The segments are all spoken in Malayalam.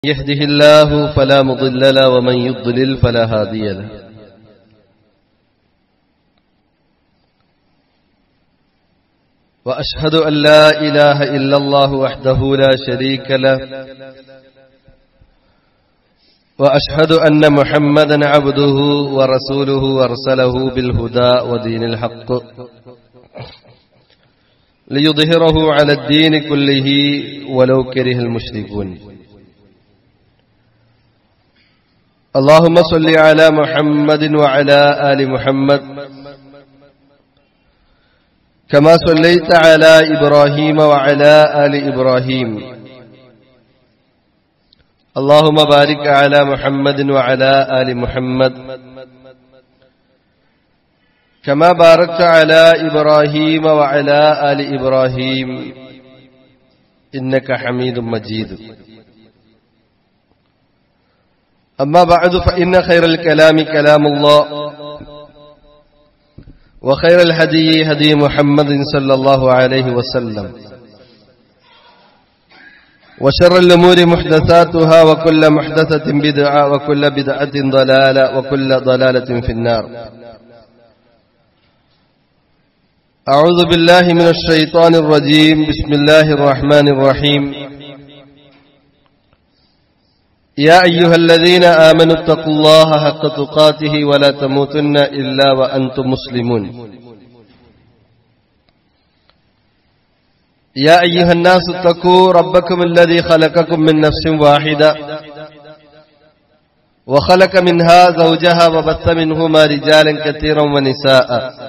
يهده الله فلا مضل له ومن يضلل فلا هادي له وأشهد أن لا إله إلا الله وحده لا شريك له وأشهد أن محمدا عبده ورسوله وارسله بالهدى ودين الحق ليظهره على الدين كله ولو كره المشركون اللهم صل على محمد وعلى آل محمد كما صليت على إبراهيم وعلى آل إبراهيم اللهم بارك على محمد وعلى آل محمد كما باركت على إبراهيم وعلى آل إبراهيم إنك حميد مجيد أما بعد فإن خير الكلام كلام الله وخير الهدي هدي محمد صلى الله عليه وسلم وشر الأمور محدثاتها وكل محدثة بدعة وكل بدعة ضلالة وكل ضلالة في النار أعوذ بالله من الشيطان الرجيم بسم الله الرحمن الرحيم يا أيها الذين آمنوا اتقوا الله حق تقاته ولا تموتن إلا وأنتم مسلمون يا أيها الناس اتقوا ربكم الذي خلقكم من نفس واحدة وخلق منها زوجها وبث منهما رجالا كثيرا ونساء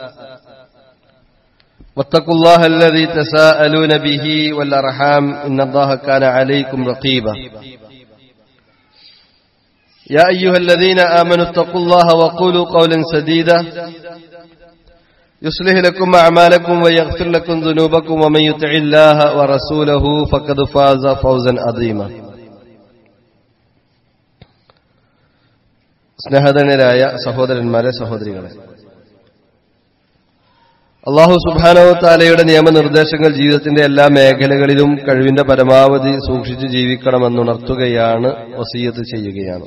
واتقوا الله الذي تساءلون به والأرحام إن الله كان عليكم رقيبا يا أيها الذين آمنوا اتقوا الله وقولوا قولا سديدا يصلح لكم أعمالكم ويغفر لكم ذنوبكم ومن يطع الله ورسوله فقد فاز فوزا عظيما സ്നേഹധനരായ സഹോദരന്മാരെ സഹോദരികളെ അള്ളാഹു സുബാനോ താലയുടെ നിയമനിർദ്ദേശങ്ങൾ ജീവിതത്തിന്റെ എല്ലാ മേഖലകളിലും കഴിവിന്റെ പരമാവധി സൂക്ഷിച്ചു ജീവിക്കണമെന്നുണർത്തുകയാണ് വസീയത്ത് ചെയ്യുകയാണ്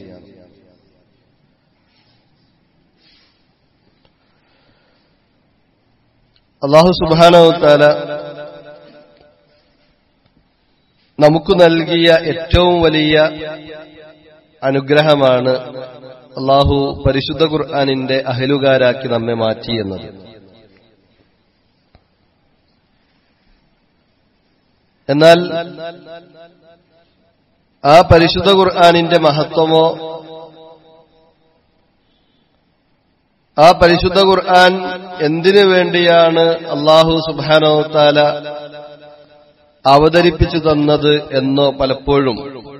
അള്ളാഹു സുബാനോ താല നമുക്ക് നൽകിയ ഏറ്റവും വലിയ അനുഗ്രഹമാണ് അള്ളാഹു പരിശുദ്ധ ഖുർആാനിന്റെ അഹലുകാരാക്കി നമ്മെ മാറ്റിയെന്നത് എന്നാൽ ആ പരിശുദ്ധ ഖുർആാനിന്റെ മഹത്വമോ ആ പരിശുദ്ധ ഖുർആൻ എന്തിനു വേണ്ടിയാണ് അള്ളാഹു സുബാനോ താല അവതരിപ്പിച്ചു തന്നത് എന്നോ പലപ്പോഴും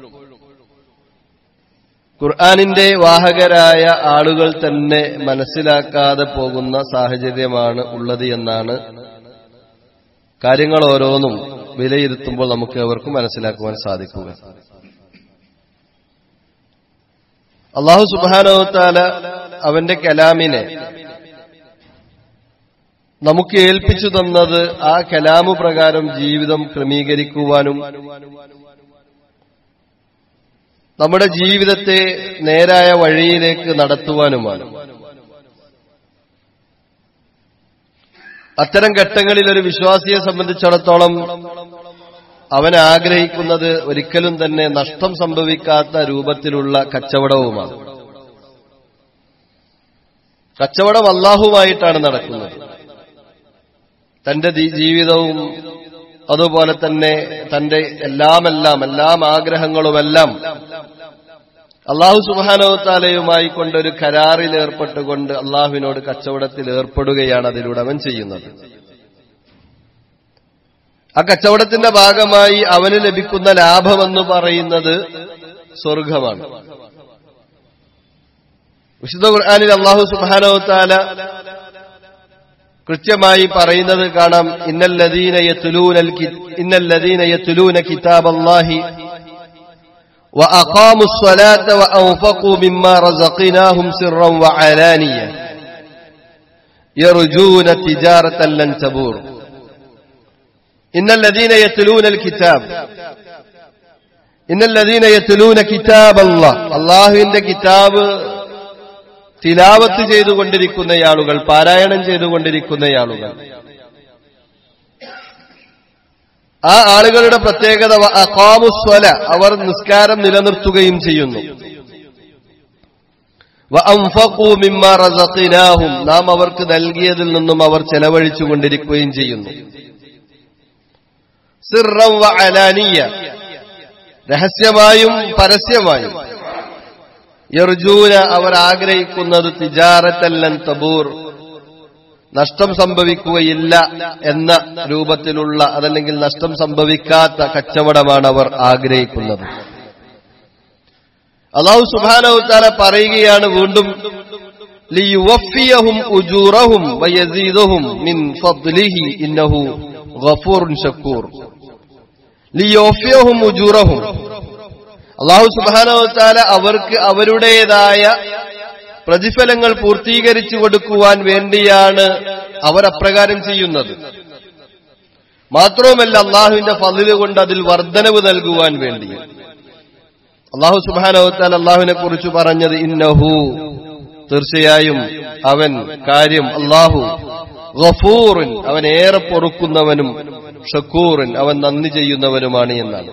ഖുർആാനിന്റെ വാഹകരായ ആളുകൾ തന്നെ മനസ്സിലാക്കാതെ പോകുന്ന സാഹചര്യമാണ് ഉള്ളത് എന്നാണ് കാര്യങ്ങൾ ഓരോന്നും വിലയിരുത്തുമ്പോൾ നമുക്ക് അവർക്കും മനസ്സിലാക്കുവാൻ സാധിക്കുക അള്ളാഹു സുബാനോത്താല അവന്റെ കലാമിനെ നമുക്ക് ഏൽപ്പിച്ചു തന്നത് ആ കലാമു പ്രകാരം ജീവിതം ക്രമീകരിക്കുവാനും നമ്മുടെ ജീവിതത്തെ നേരായ വഴിയിലേക്ക് നടത്തുവാനുമാണ് അത്തരം ഘട്ടങ്ങളിൽ ഒരു വിശ്വാസിയെ സംബന്ധിച്ചിടത്തോളം അവൻ ആഗ്രഹിക്കുന്നത് ഒരിക്കലും തന്നെ നഷ്ടം സംഭവിക്കാത്ത രൂപത്തിലുള്ള കച്ചവടവുമാണ് കച്ചവടം അള്ളാഹുമായിട്ടാണ് നടക്കുന്നത് തന്റെ ജീവിതവും അതുപോലെ തന്നെ തന്റെ എല്ലാമെല്ലാം എല്ലാം ആഗ്രഹങ്ങളുമെല്ലാം അള്ളാഹു സുബാനോത്താലയുമായി കൊണ്ടൊരു കരാറിൽ ഏർപ്പെട്ടുകൊണ്ട് അള്ളാഹുവിനോട് കച്ചവടത്തിൽ ഏർപ്പെടുകയാണ് അതിലൂടെ അവൻ ചെയ്യുന്നത് ആ കച്ചവടത്തിന്റെ ഭാഗമായി അവന് ലഭിക്കുന്ന ലാഭമെന്ന് പറയുന്നത് സ്വർഗമാണ് വിശുദ്ധ ഖുർആാനിൽ അള്ളാഹു സുബാനോത്താല കൃത്യമായി പറയുന്നത് കാണാം ഇന്നല്ലദീന യത്തുലൂനൽ ഇന്നല്ലദീന യത്തുലൂന കിതാബ് അല്ലാഹി وأقاموا الصلاة وأنفقوا مما رزقناهم سرا وعلانية يرجون تجارة لن تبور إن الذين يتلون الكتاب ഇന്നല്ലദീന യത്ലൂന കിതാബല്ല അള്ളാഹുവിന്റെ കിതാബ് തിലാവത്ത് ചെയ്തുകൊണ്ടിരിക്കുന്ന ആളുകൾ പാരായണം ചെയ്തുകൊണ്ടിരിക്കുന്ന ആളുകൾ ആ ആളുകളുടെ പ്രത്യേകത അഖാമുസ്വല അവർ നിസ്കാരം നിലനിർത്തുകയും ചെയ്യുന്നു വഅൻഫഖൂ മിമ്മാ റസഖ്നാഹും നാം അവർക്ക് നൽകിയതിൽ നിന്നും അവർ ചെലവഴിച്ചുകൊണ്ടിരിക്കുകയും ചെയ്യുന്നു സിർറം വ അലാനിയ രഹസ്യമായും പരസ്യമായും യർജൂന അവർ ആഗ്രഹിക്കുന്നത് തിജാറത്തല്ലൻ തബൂർ നഷ്ടം സംഭവിക്കുകയില്ല എന്ന രൂപത്തിലുള്ള അതല്ലെങ്കിൽ നഷ്ടം സംഭവിക്കാത്ത കച്ചവടമാണ് അവർ ആഗ്രഹിക്കുന്നത് അള്ളാഹു സുബാനവുത്താല പറയുകയാണ് വീണ്ടും ലിയുവഫിയഹും ഉജൂറഹും വയസീദഹും മിൻ ഫദ്ലിഹി ഇന്നഹു ഗഫൂറുൻ ഷക്കൂർ ലിയോഫിയഹും ഉജൂറഹും അള്ളാഹു സുബാനവത്താല അവർക്ക് അവരുടേതായ പ്രതിഫലങ്ങൾ പൂർത്തീകരിച്ചു കൊടുക്കുവാൻ വേണ്ടിയാണ് അവർ അപ്രകാരം ചെയ്യുന്നത് മാത്രവുമല്ല അള്ളാഹുവിന്റെ ഫതില് കൊണ്ട് അതിൽ വർധനവ് നൽകുവാൻ വേണ്ടി അള്ളാഹു സുബാനവത്താൽ അള്ളാഹുവിനെ കുറിച്ച് പറഞ്ഞത് ഇന്നഹു തീർച്ചയായും അവൻ കാര്യം അള്ളാഹു ഗഫൂറിൻ അവൻ ഏറെ പൊറുക്കുന്നവനും ഷക്കൂറിൻ അവൻ നന്ദി ചെയ്യുന്നവനുമാണ് എന്നാണ്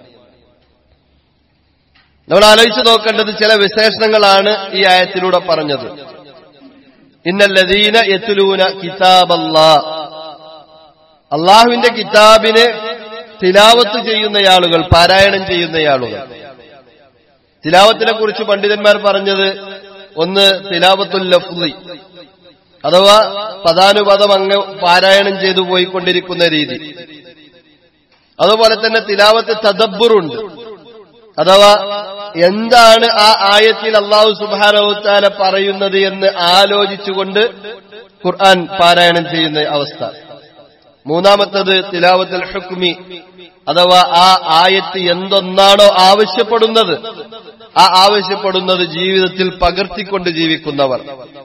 നമ്മൾ ആലോചിച്ച് നോക്കേണ്ടത് ചില വിശേഷണങ്ങളാണ് ഈ ആയത്തിലൂടെ പറഞ്ഞത് ഇന്നല്ലദീന യത്തുലൂന കിതാബല്ലാ അള്ളാഹുവിന്റെ കിതാബിനെ തിലാവത്ത് ചെയ്യുന്ന ആളുകൾ പാരായണം ചെയ്യുന്ന ആളുകൾ തിലാവത്തിനെ കുറിച്ച് പണ്ഡിതന്മാർ പറഞ്ഞത് ഒന്ന് തിലാവത്തുൽ ലഫ്ലി അഥവാ പദാനുപദം അങ്ങ് പാരായണം ചെയ്തു പോയിക്കൊണ്ടിരിക്കുന്ന രീതി അതുപോലെ തന്നെ തിലാവത്ത് തദബ്ബറുണ്ട് അഥവാ എന്താണ് ആ ആയത്തിൽ അള്ളാഹു സുബാനവുത്താല പറയുന്നത് എന്ന് ആലോചിച്ചുകൊണ്ട് ഖുർആൻ പാരായണം ചെയ്യുന്ന അവസ്ഥ മൂന്നാമത്തത് തിലാവത്തുൽ ഹുക്മി അഥവാ ആ ആയത്ത് എന്തൊന്നാണോ ആവശ്യപ്പെടുന്നത് ആ ആവശ്യപ്പെടുന്നത് ജീവിതത്തിൽ പകർത്തിക്കൊണ്ട് ജീവിക്കുന്നവർ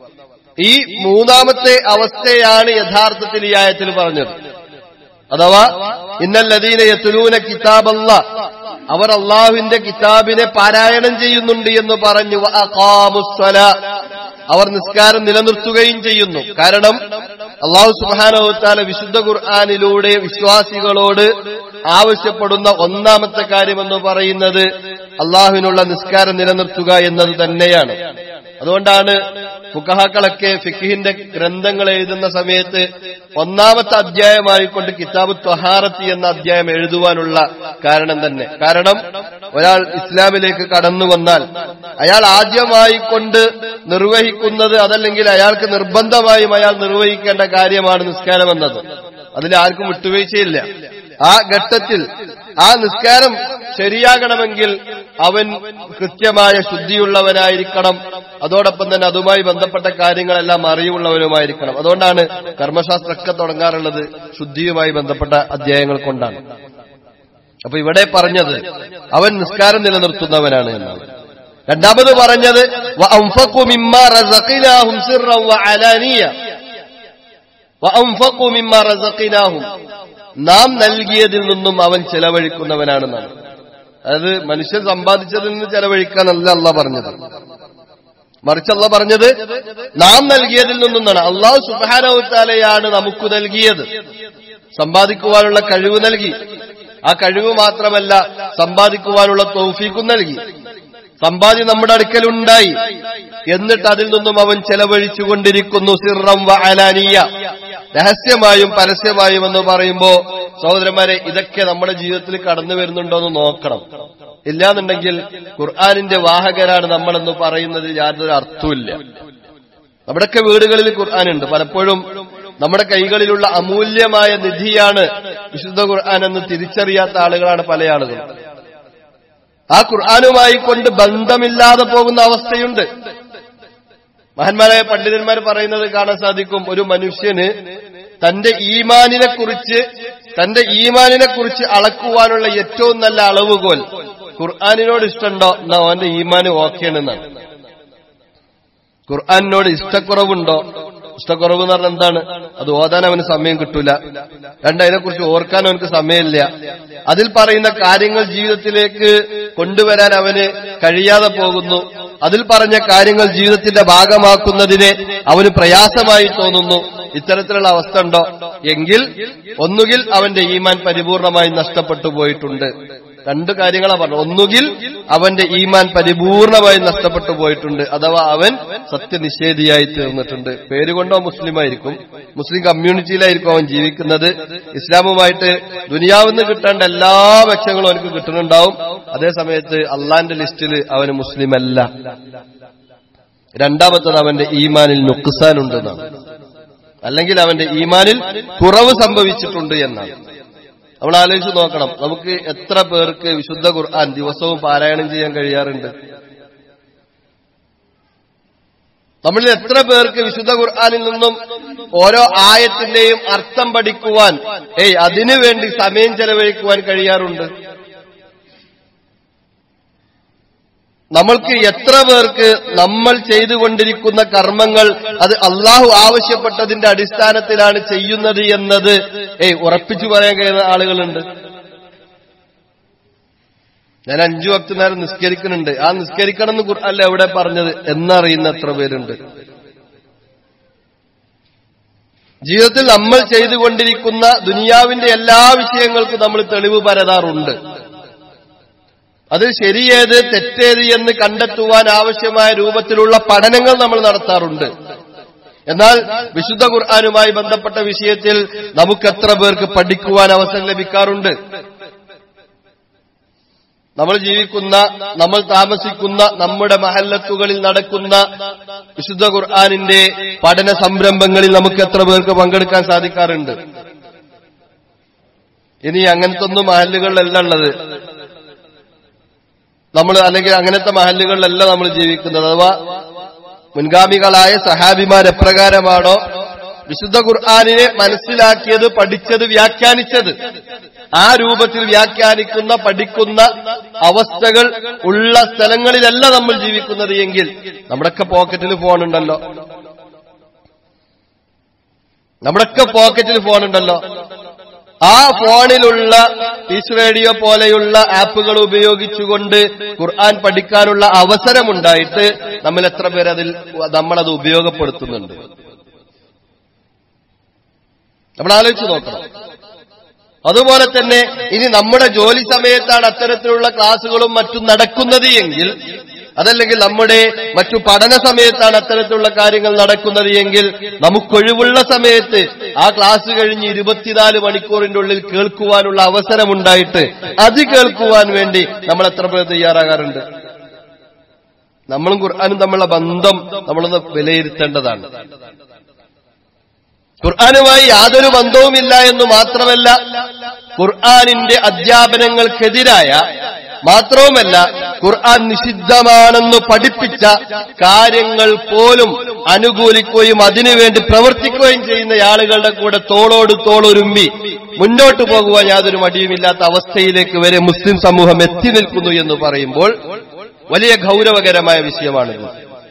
ഈ മൂന്നാമത്തെ അവസ്ഥയാണ് യഥാർത്ഥത്തിൽ ഈ ആയത്തിൽ പറഞ്ഞത് അഥവാ ഇന്നല്ലദീന യത്തുലൂന കിതാബല്ല അവർ അള്ളാഹുവിന്റെ കിതാബിനെ പാരായണം ചെയ്യുന്നുണ്ട് എന്ന് പറഞ്ഞു വഅഖാമുസ്സല. അവർ നിസ്കാരം നിലനിർത്തുകയും ചെയ്യുന്നു കാരണം അള്ളാഹു സുബാനവത്താല വിശുദ്ധ ഖുർആാനിലൂടെ വിശ്വാസികളോട് ആവശ്യപ്പെടുന്ന ഒന്നാമത്തെ കാര്യമെന്ന് പറയുന്നത് അള്ളാഹുവിനുള്ള നിസ്കാരം നിലനിർത്തുക എന്നത് തന്നെയാണ് അതുകൊണ്ടാണ് ഫുക്കഹാക്കളൊക്കെ ഫിഖിഹിന്റെ ഗ്രന്ഥങ്ങൾ എഴുതുന്ന സമയത്ത് ഒന്നാമത്തെ അധ്യായമായിക്കൊണ്ട് കിതാബ് ത്വഹാറത്തി എന്ന അധ്യായം എഴുതുവാനുള്ള കാരണം തന്നെ കാരണം ഒരാൾ ഇസ്ലാമിലേക്ക് കടന്നു വന്നാൽ അയാൾ ആദ്യമായി കൊണ്ട് നിർവഹിക്കുന്നത് അതല്ലെങ്കിൽ അയാൾക്ക് നിർബന്ധമായും അയാൾ നിർവഹിക്കേണ്ട കാര്യമാണ് നിസ്കാരം എന്നത് അതിൽ ആർക്കും വിട്ടുവീഴ്ചയില്ല ആ ഘട്ടത്തിൽ ആ നിസ്കാരം ശരിയാകണമെങ്കിൽ അവൻ കൃത്യമായ ശുദ്ധിയുള്ളവനായിരിക്കണം അതോടൊപ്പം തന്നെ അതുമായി ബന്ധപ്പെട്ട കാര്യങ്ങളെല്ലാം അറിവുള്ളവരുമായിരിക്കണം അതുകൊണ്ടാണ് കർമ്മശാസ്ത്രമൊക്കെ തുടങ്ങാറുള്ളത് ശുദ്ധിയുമായി ബന്ധപ്പെട്ട അധ്യായങ്ങൾ കൊണ്ടാണ് അപ്പൊ ഇവിടെ പറഞ്ഞത് അവൻ നിസ്കാരം നിലനിർത്തുന്നവനാണ് എന്നാണ് രണ്ടാമത് പറഞ്ഞത് وَأَنْفَقُوا مِمَّا رَزَقْنَاهُمْ سِرًّا وَعَلَانِيَةً وَأَنْفَقُوا مِمَّا رَزَقْنَاهُمْ നാം നൽകിയതിൽ നിന്നും അവൻ ചെലവഴിക്കുന്നവനാണെന്നാണ് അതായത് മനുഷ്യൻ സമ്പാദിച്ചതിൽ നിന്ന് ചെലവഴിക്കാനല്ല അല്ല പറഞ്ഞത് മറിച്ച് അല്ല പറഞ്ഞത് നാം നൽകിയതിൽ നിന്നാണ് അള്ളാഹു സുബാനവുത്താലയാണ് നമുക്ക് നൽകിയത് സമ്പാദിക്കുവാനുള്ള കഴിവ് നൽകി ആ കഴിവ് മാത്രമല്ല സമ്പാദിക്കുവാനുള്ള തൗഫീക്കും നൽകി സമ്പാദ്യം നമ്മുടെ അടുക്കലുണ്ടായി എന്നിട്ട് അതിൽ നിന്നും അവൻ ചെലവഴിച്ചുകൊണ്ടിരിക്കുന്നു സിറം വ അലാനിയ രഹസ്യമായും പരസ്യമായും എന്ന് പറയുമ്പോ സഹോദരന്മാരെ ഇതൊക്കെ നമ്മുടെ ജീവിതത്തിൽ കടന്നു വരുന്നുണ്ടോ എന്ന് നോക്കണം ഇല്ലാന്നുണ്ടെങ്കിൽ ഖുർആാനിന്റെ വാഹകരാണ് നമ്മളെന്ന് പറയുന്നത് യാതൊരു അർത്ഥമില്ല നമ്മുടെയൊക്കെ വീടുകളിൽ ഖുർആാനുണ്ട് പലപ്പോഴും നമ്മുടെ കൈകളിലുള്ള അമൂല്യമായ നിധിയാണ് വിശുദ്ധ ഖുർആൻ എന്ന് തിരിച്ചറിയാത്ത ആളുകളാണ് പല ആളുകളും ആ ഖുർആാനുമായി കൊണ്ട് ബന്ധമില്ലാതെ പോകുന്ന അവസ്ഥയുണ്ട് മഹാന്മാരായ പണ്ഡിതന്മാർ പറയുന്നത് കാണാൻ സാധിക്കും ഒരു മനുഷ്യന് തന്റെ ഈമാനിനെ കുറിച്ച് തന്റെ ഈമാനിനെ കുറിച്ച് അളക്കുവാനുള്ള ഏറ്റവും നല്ല അളവുകോൽ ഖുർആാനിനോട് ഇഷ്ടമുണ്ടോ എന്നാ അവന്റെ ഈമാന് ഓക്കെയാണെന്നാണ് ഖുർആാനിനോട് ഇഷ്ടക്കുറവുണ്ടോ ഇഷ്ടക്കുറവ് എന്ന് പറഞ്ഞാൽ എന്താണ് അത് ഓതാൻ അവന് സമയം കിട്ടൂല രണ്ട് അതിനെക്കുറിച്ച് ഓർക്കാൻ അവനക്ക് സമയമില്ല അതിൽ പറയുന്ന കാര്യങ്ങൾ ജീവിതത്തിലേക്ക് കൊണ്ടുവരാൻ അവന് കഴിയാതെ പോകുന്നു അതിൽ പറഞ്ഞ കാര്യങ്ങൾ ജീവിതത്തിന്റെ ഭാഗമാക്കുന്നതിന് അവന് പ്രയാസമായി തോന്നുന്നു ഇത്തരത്തിലുള്ള അവസ്ഥ ഉണ്ടോ എങ്കിൽ ഒന്നുകിൽ അവന്റെ ഈമാൻ പരിപൂർണമായി നഷ്ടപ്പെട്ടു പോയിട്ടുണ്ട് രണ്ട് കാര്യങ്ങളാ പറഞ്ഞു ഒന്നുകിൽ അവന്റെ ഈമാൻ പരിപൂർണമായി നഷ്ടപ്പെട്ടു പോയിട്ടുണ്ട് അഥവാ അവൻ സത്യനിഷേധിയായി തീർന്നിട്ടുണ്ട് പേരുകൊണ്ടോ മുസ്ലിമായിരിക്കും മുസ്ലിം കമ്മ്യൂണിറ്റിയിലായിരിക്കും അവൻ ജീവിക്കുന്നത് ഇസ്ലാമുമായിട്ട് ദുനിയാവിന്ന് കിട്ടേണ്ട എല്ലാ ലക്ഷ്യങ്ങളും അവനക്ക് കിട്ടുന്നുണ്ടാവും അതേ സമയത്ത് അള്ളാന്റെ ലിസ്റ്റിൽ അവന് മുസ്ലിം അല്ല രണ്ടാമത്തത് അവന്റെ ഈമാനിൽ നുക്സാനുണ്ടെന്നാണ് അല്ലെങ്കിൽ അവന്റെ ഈമാനിൽ കുറവ് സംഭവിച്ചിട്ടുണ്ട് എന്നാണ് നമ്മൾ ആലോചിച്ച് നോക്കണം നമുക്ക് എത്ര പേർക്ക് വിശുദ്ധ ഖുർആൻ ദിവസവും പാരായണം ചെയ്യാൻ കഴിയാറുണ്ട് നമ്മളിൽ എത്ര പേർക്ക് വിശുദ്ധ ഖുർആാനിൽ നിന്നും ഓരോ ആയത്തിന്റെയും അർത്ഥം പഠിക്കുവാൻ ഏയ് അതിനു വേണ്ടി സമയം ചെലവഴിക്കുവാൻ കഴിയാറുണ്ട് നമ്മൾക്ക് എത്ര പേർക്ക് നമ്മൾ ചെയ്തുകൊണ്ടിരിക്കുന്ന കർമ്മങ്ങൾ അത് അള്ളാഹു ആവശ്യപ്പെട്ടതിന്റെ അടിസ്ഥാനത്തിലാണ് ചെയ്യുന്നത് എന്നത് ഏയ് ഉറപ്പിച്ചു പറയാൻ കഴിയുന്ന ആളുകളുണ്ട് ഞാൻ അഞ്ചു വക്ത നേരം നിസ്കരിക്കുന്നുണ്ട് ആ നിസ്കരിക്കണം എന്ന് അല്ല എവിടെ പറഞ്ഞത് എന്നറിയുന്ന എത്ര പേരുണ്ട് ജീവിതത്തിൽ നമ്മൾ ചെയ്തുകൊണ്ടിരിക്കുന്ന ദുനിയാവിന്റെ എല്ലാ വിഷയങ്ങൾക്കും നമ്മൾ തെളിവ് പരതാറുണ്ട് അത് ശരിയേത് തെറ്റേത് എന്ന് കണ്ടെത്തുവാൻ ആവശ്യമായ രൂപത്തിലുള്ള പഠനങ്ങൾ നമ്മൾ നടത്താറുണ്ട് എന്നാൽ വിശുദ്ധ ഖുർആാനുമായി ബന്ധപ്പെട്ട വിഷയത്തിൽ നമുക്ക് എത്ര പേർക്ക് പഠിക്കുവാൻ അവസരം ലഭിക്കാറുണ്ട് നമ്മൾ ജീവിക്കുന്ന നമ്മൾ താമസിക്കുന്ന നമ്മുടെ മഹല്ലത്തുകളിൽ നടക്കുന്ന വിശുദ്ധ ഖുർആാനിന്റെ പഠന സംരംഭങ്ങളിൽ നമുക്ക് എത്ര പേർക്ക് പങ്കെടുക്കാൻ സാധിക്കാറുണ്ട് ഇനി അങ്ങനത്തെ ഒന്നും മഹല്ലുകളിലല്ല ഉള്ളത് നമ്മൾ അല്ലെങ്കിൽ അങ്ങനത്തെ മഹല്ലുകളിലല്ല നമ്മൾ ജീവിക്കുന്നത് അഥവാ മുൻഗാമികളായ സഹാബിമാർ എപ്രകാരമാണോ വിശുദ്ധ ഖുർആാനിനെ മനസ്സിലാക്കിയത് പഠിച്ചത് വ്യാഖ്യാനിച്ചത് ആ രൂപത്തിൽ വ്യാഖ്യാനിക്കുന്ന പഠിക്കുന്ന അവസ്ഥകൾ ഉള്ള സ്ഥലങ്ങളിലല്ല നമ്മൾ ജീവിക്കുന്നത് എങ്കിൽ നമ്മുടെയൊക്കെ പോക്കറ്റിൽ ഫോണുണ്ടല്ലോ നമ്മുടെയൊക്കെ പോക്കറ്റിൽ ഫോണുണ്ടല്ലോ ആ ഫോണിലുള്ള പീസ് റേഡിയോ പോലെയുള്ള ആപ്പുകൾ ഉപയോഗിച്ചുകൊണ്ട് ഖുർആൻ പഠിക്കാനുള്ള അവസരമുണ്ടായിട്ട് നമ്മൾ എത്ര പേർ അതിൽ നമ്മളത് ഉപയോഗപ്പെടുത്തുന്നുണ്ട് നമ്മൾ ആലോചിച്ച് നോക്കണം അതുപോലെ തന്നെ ഇനി നമ്മുടെ ജോലി സമയത്താണ് അത്തരത്തിലുള്ള ക്ലാസുകളും മറ്റും നടക്കുന്നത് എങ്കിൽ അതല്ലെങ്കിൽ നമ്മുടെ മറ്റു പഠന സമയത്താണ് അത്തരത്തിലുള്ള കാര്യങ്ങൾ നടക്കുന്നത് എങ്കിൽ നമുക്കൊഴിവുള്ള സമയത്ത് ആ ക്ലാസ് കഴിഞ്ഞ് ഇരുപത്തിനാല് മണിക്കൂറിന്റെ ഉള്ളിൽ കേൾക്കുവാനുള്ള അവസരമുണ്ടായിട്ട് അത് കേൾക്കുവാൻ വേണ്ടി നമ്മൾ എത്ര പേർ തയ്യാറാകാറുണ്ട് നമ്മളും ഖുർആാനും തമ്മിലുള്ള ബന്ധം നമ്മളൊന്ന് വിലയിരുത്തേണ്ടതാണ് ഖുർആാനുമായി യാതൊരു ബന്ധവുമില്ല എന്ന് മാത്രമല്ല ഖുർആാനിന്റെ അധ്യാപനങ്ങൾക്കെതിരായ മാത്രവുമല്ല ഖുർആൻ നിഷിദ്ധമാണെന്ന് പഠിപ്പിച്ച കാര്യങ്ങൾ പോലും അനുകൂലിക്കുകയും അതിനുവേണ്ടി പ്രവർത്തിക്കുകയും ചെയ്യുന്ന ആളുകളുടെ കൂടെ തോളോട് തോളൊരുമ്പി മുന്നോട്ട് പോകുവാൻ യാതൊരു മടിയുമില്ലാത്ത അവസ്ഥയിലേക്ക് വരെ മുസ്ലിം സമൂഹം എത്തി നിൽക്കുന്നു എന്ന് പറയുമ്പോൾ വലിയ ഗൗരവകരമായ വിഷയമാണിത്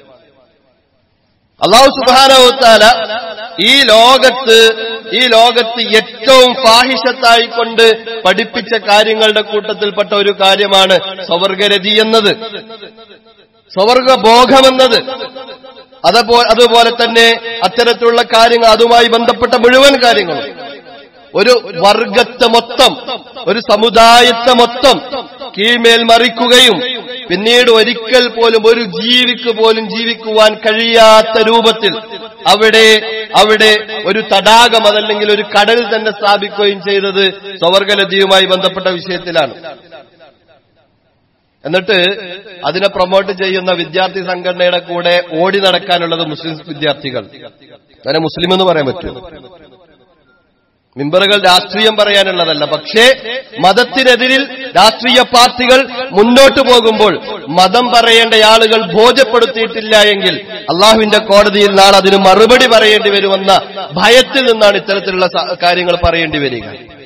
അള്ളാഹു സുബാനവത്താല ഈ ലോകത്ത് ഈ ലോകത്ത് ഏറ്റവും ഫാഹിഷത്തായിക്കൊണ്ട് പഠിപ്പിച്ച കാര്യങ്ങളുടെ കൂട്ടത്തിൽപ്പെട്ട ഒരു കാര്യമാണ് സ്വവർഗരതി എന്നത് സ്വവർഗബോധമെന്നത് അതുപോലെ അതുപോലെ തന്നെ അത്തരത്തിലുള്ള കാര്യങ്ങൾ അതുമായി ബന്ധപ്പെട്ട മുഴുവൻ കാര്യങ്ങളും ഒരു വർഗത്തെ മൊത്തം ഒരു സമുദായത്തെ മൊത്തം കീഴ്മേൽ മറിക്കുകയും പിന്നീട് ഒരിക്കൽ പോലും ഒരു ജീവിക്ക് പോലും ജീവിക്കുവാൻ കഴിയാത്ത രൂപത്തിൽ അവിടെ അവിടെ ഒരു തടാകം അതല്ലെങ്കിൽ ഒരു കടൽ തന്നെ സ്ഥാപിക്കുകയും ചെയ്തത് സ്വവർഗലതിയുമായി ബന്ധപ്പെട്ട വിഷയത്തിലാണ് എന്നിട്ട് അതിനെ പ്രൊമോട്ട് ചെയ്യുന്ന വിദ്യാർത്ഥി സംഘടനയുടെ കൂടെ ഓടി നടക്കാനുള്ളത് മുസ്ലിം വിദ്യാർത്ഥികൾ അങ്ങനെ മുസ്ലിം എന്ന് പറയാൻ പറ്റുമോ മിമ്പറുകൾ രാഷ്ട്രീയം പറയാനുള്ളതല്ല പക്ഷേ മതത്തിനെതിരിൽ രാഷ്ട്രീയ പാർട്ടികൾ മുന്നോട്ടു പോകുമ്പോൾ മതം പറയേണ്ട ആളുകൾ ബോധ്യപ്പെടുത്തിയിട്ടില്ല എങ്കിൽ അള്ളാഹുവിന്റെ കോടതിയിൽ നാളെ അതിന് മറുപടി പറയേണ്ടി വരുമെന്ന ഭയത്തിൽ നിന്നാണ് ഇത്തരത്തിലുള്ള സ- കാര്യങ്ങൾ പറയേണ്ടി വരിക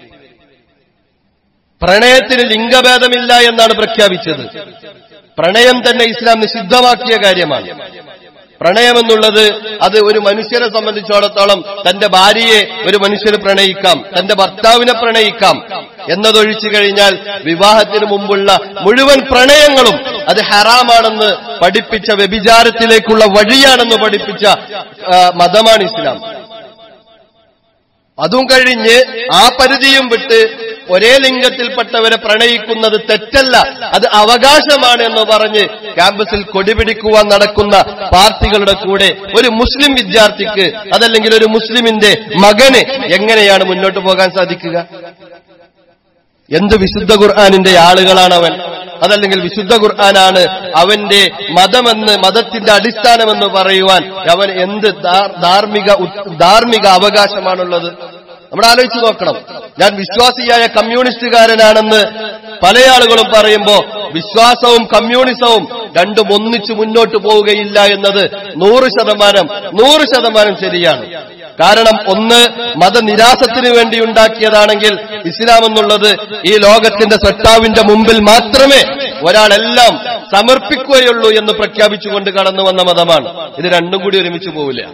പ്രണയത്തിന് ലിംഗഭേദമില്ല എന്നാണ് പ്രഖ്യാപിച്ചത് പ്രണയം തന്നെ ഇസ്ലാം നിഷിദ്ധമാക്കിയ കാര്യമാണ് പ്രണയമെന്നുള്ളത് അത് ഒരു മനുഷ്യനെ സംബന്ധിച്ചിടത്തോളം തന്റെ ഭാര്യയെ ഒരു മനുഷ്യന് പ്രണയിക്കാം തന്റെ ഭർത്താവിനെ പ്രണയിക്കാം എന്നതൊഴിച്ചു കഴിഞ്ഞാൽ വിവാഹത്തിന് മുമ്പുള്ള മുഴുവൻ പ്രണയങ്ങളും അത് ഹറാമാണെന്ന് പഠിപ്പിച്ച വ്യഭിചാരത്തിലേക്കുള്ള വഴിയാണെന്ന് പഠിപ്പിച്ച ആ, മതമാണ് ഇസ്ലാം അതും കഴിഞ്ഞ് ആ പരിധിയും വിട്ട് ഒരേ ലിംഗത്തിൽപ്പെട്ടവരെ പ്രണയിക്കുന്നത് തെറ്റല്ല അത് അവകാശമാണ് എന്ന് പറഞ്ഞ് ക്യാമ്പസിൽ കൊടിപിടിക്കുവാൻ നടക്കുന്ന പാർട്ടികളുടെ കൂടെ ഒരു മുസ്ലിം വിദ്യാർത്ഥിക്ക് അതല്ലെങ്കിൽ ഒരു മുസ്ലിമിന്റെ മകന് എങ്ങനെയാണ് മുന്നോട്ട് പോകാൻ സാധിക്കുക എന്ത് വിശുദ്ധ ഖുർആാനിന്റെ ആളുകളാണ് അവൻ അതല്ലെങ്കിൽ വിശുദ്ധ ഖുർആനാണ് അവന്റെ മതമെന്ന് മതത്തിന്റെ അടിസ്ഥാനമെന്ന് പറയുവാൻ അവൻ എന്ത് ധാർ- ധാർമ്മിക ഉത്- ധാർമ്മിക അവകാശമാണുള്ളത് നമ്മൾ ആലോചിച്ച് നോക്കണം ഞാൻ വിശ്വാസിയായ കമ്മ്യൂണിസ്റ്റുകാരനാണെന്ന് പല ആളുകളും പറയുമ്പോ വിശ്വാസവും കമ്മ്യൂണിസവും രണ്ടും ഒന്നിച്ചു മുന്നോട്ട് പോവുകയില്ല എന്നത് നൂറ് ശതമാനം നൂറ് ശതമാനം ശരിയാണ് കാരണം ഒന്ന് മതനിരാസത്തിന് വേണ്ടി ഉണ്ടാക്കിയതാണെങ്കിൽ ഇസ്ലാം എന്നുള്ളത് ഈ ലോകത്തിന്റെ സട്ടാവിന്റെ മുമ്പിൽ മാത്രമേ ഒരാളെല്ലാം സമർപ്പിക്കുകയുള്ളൂ എന്ന് പ്രഖ്യാപിച്ചുകൊണ്ട് കടന്നു വന്ന മതമാണ് ഇത് രണ്ടും കൂടി ഒരുമിച്ച് പോവില്ല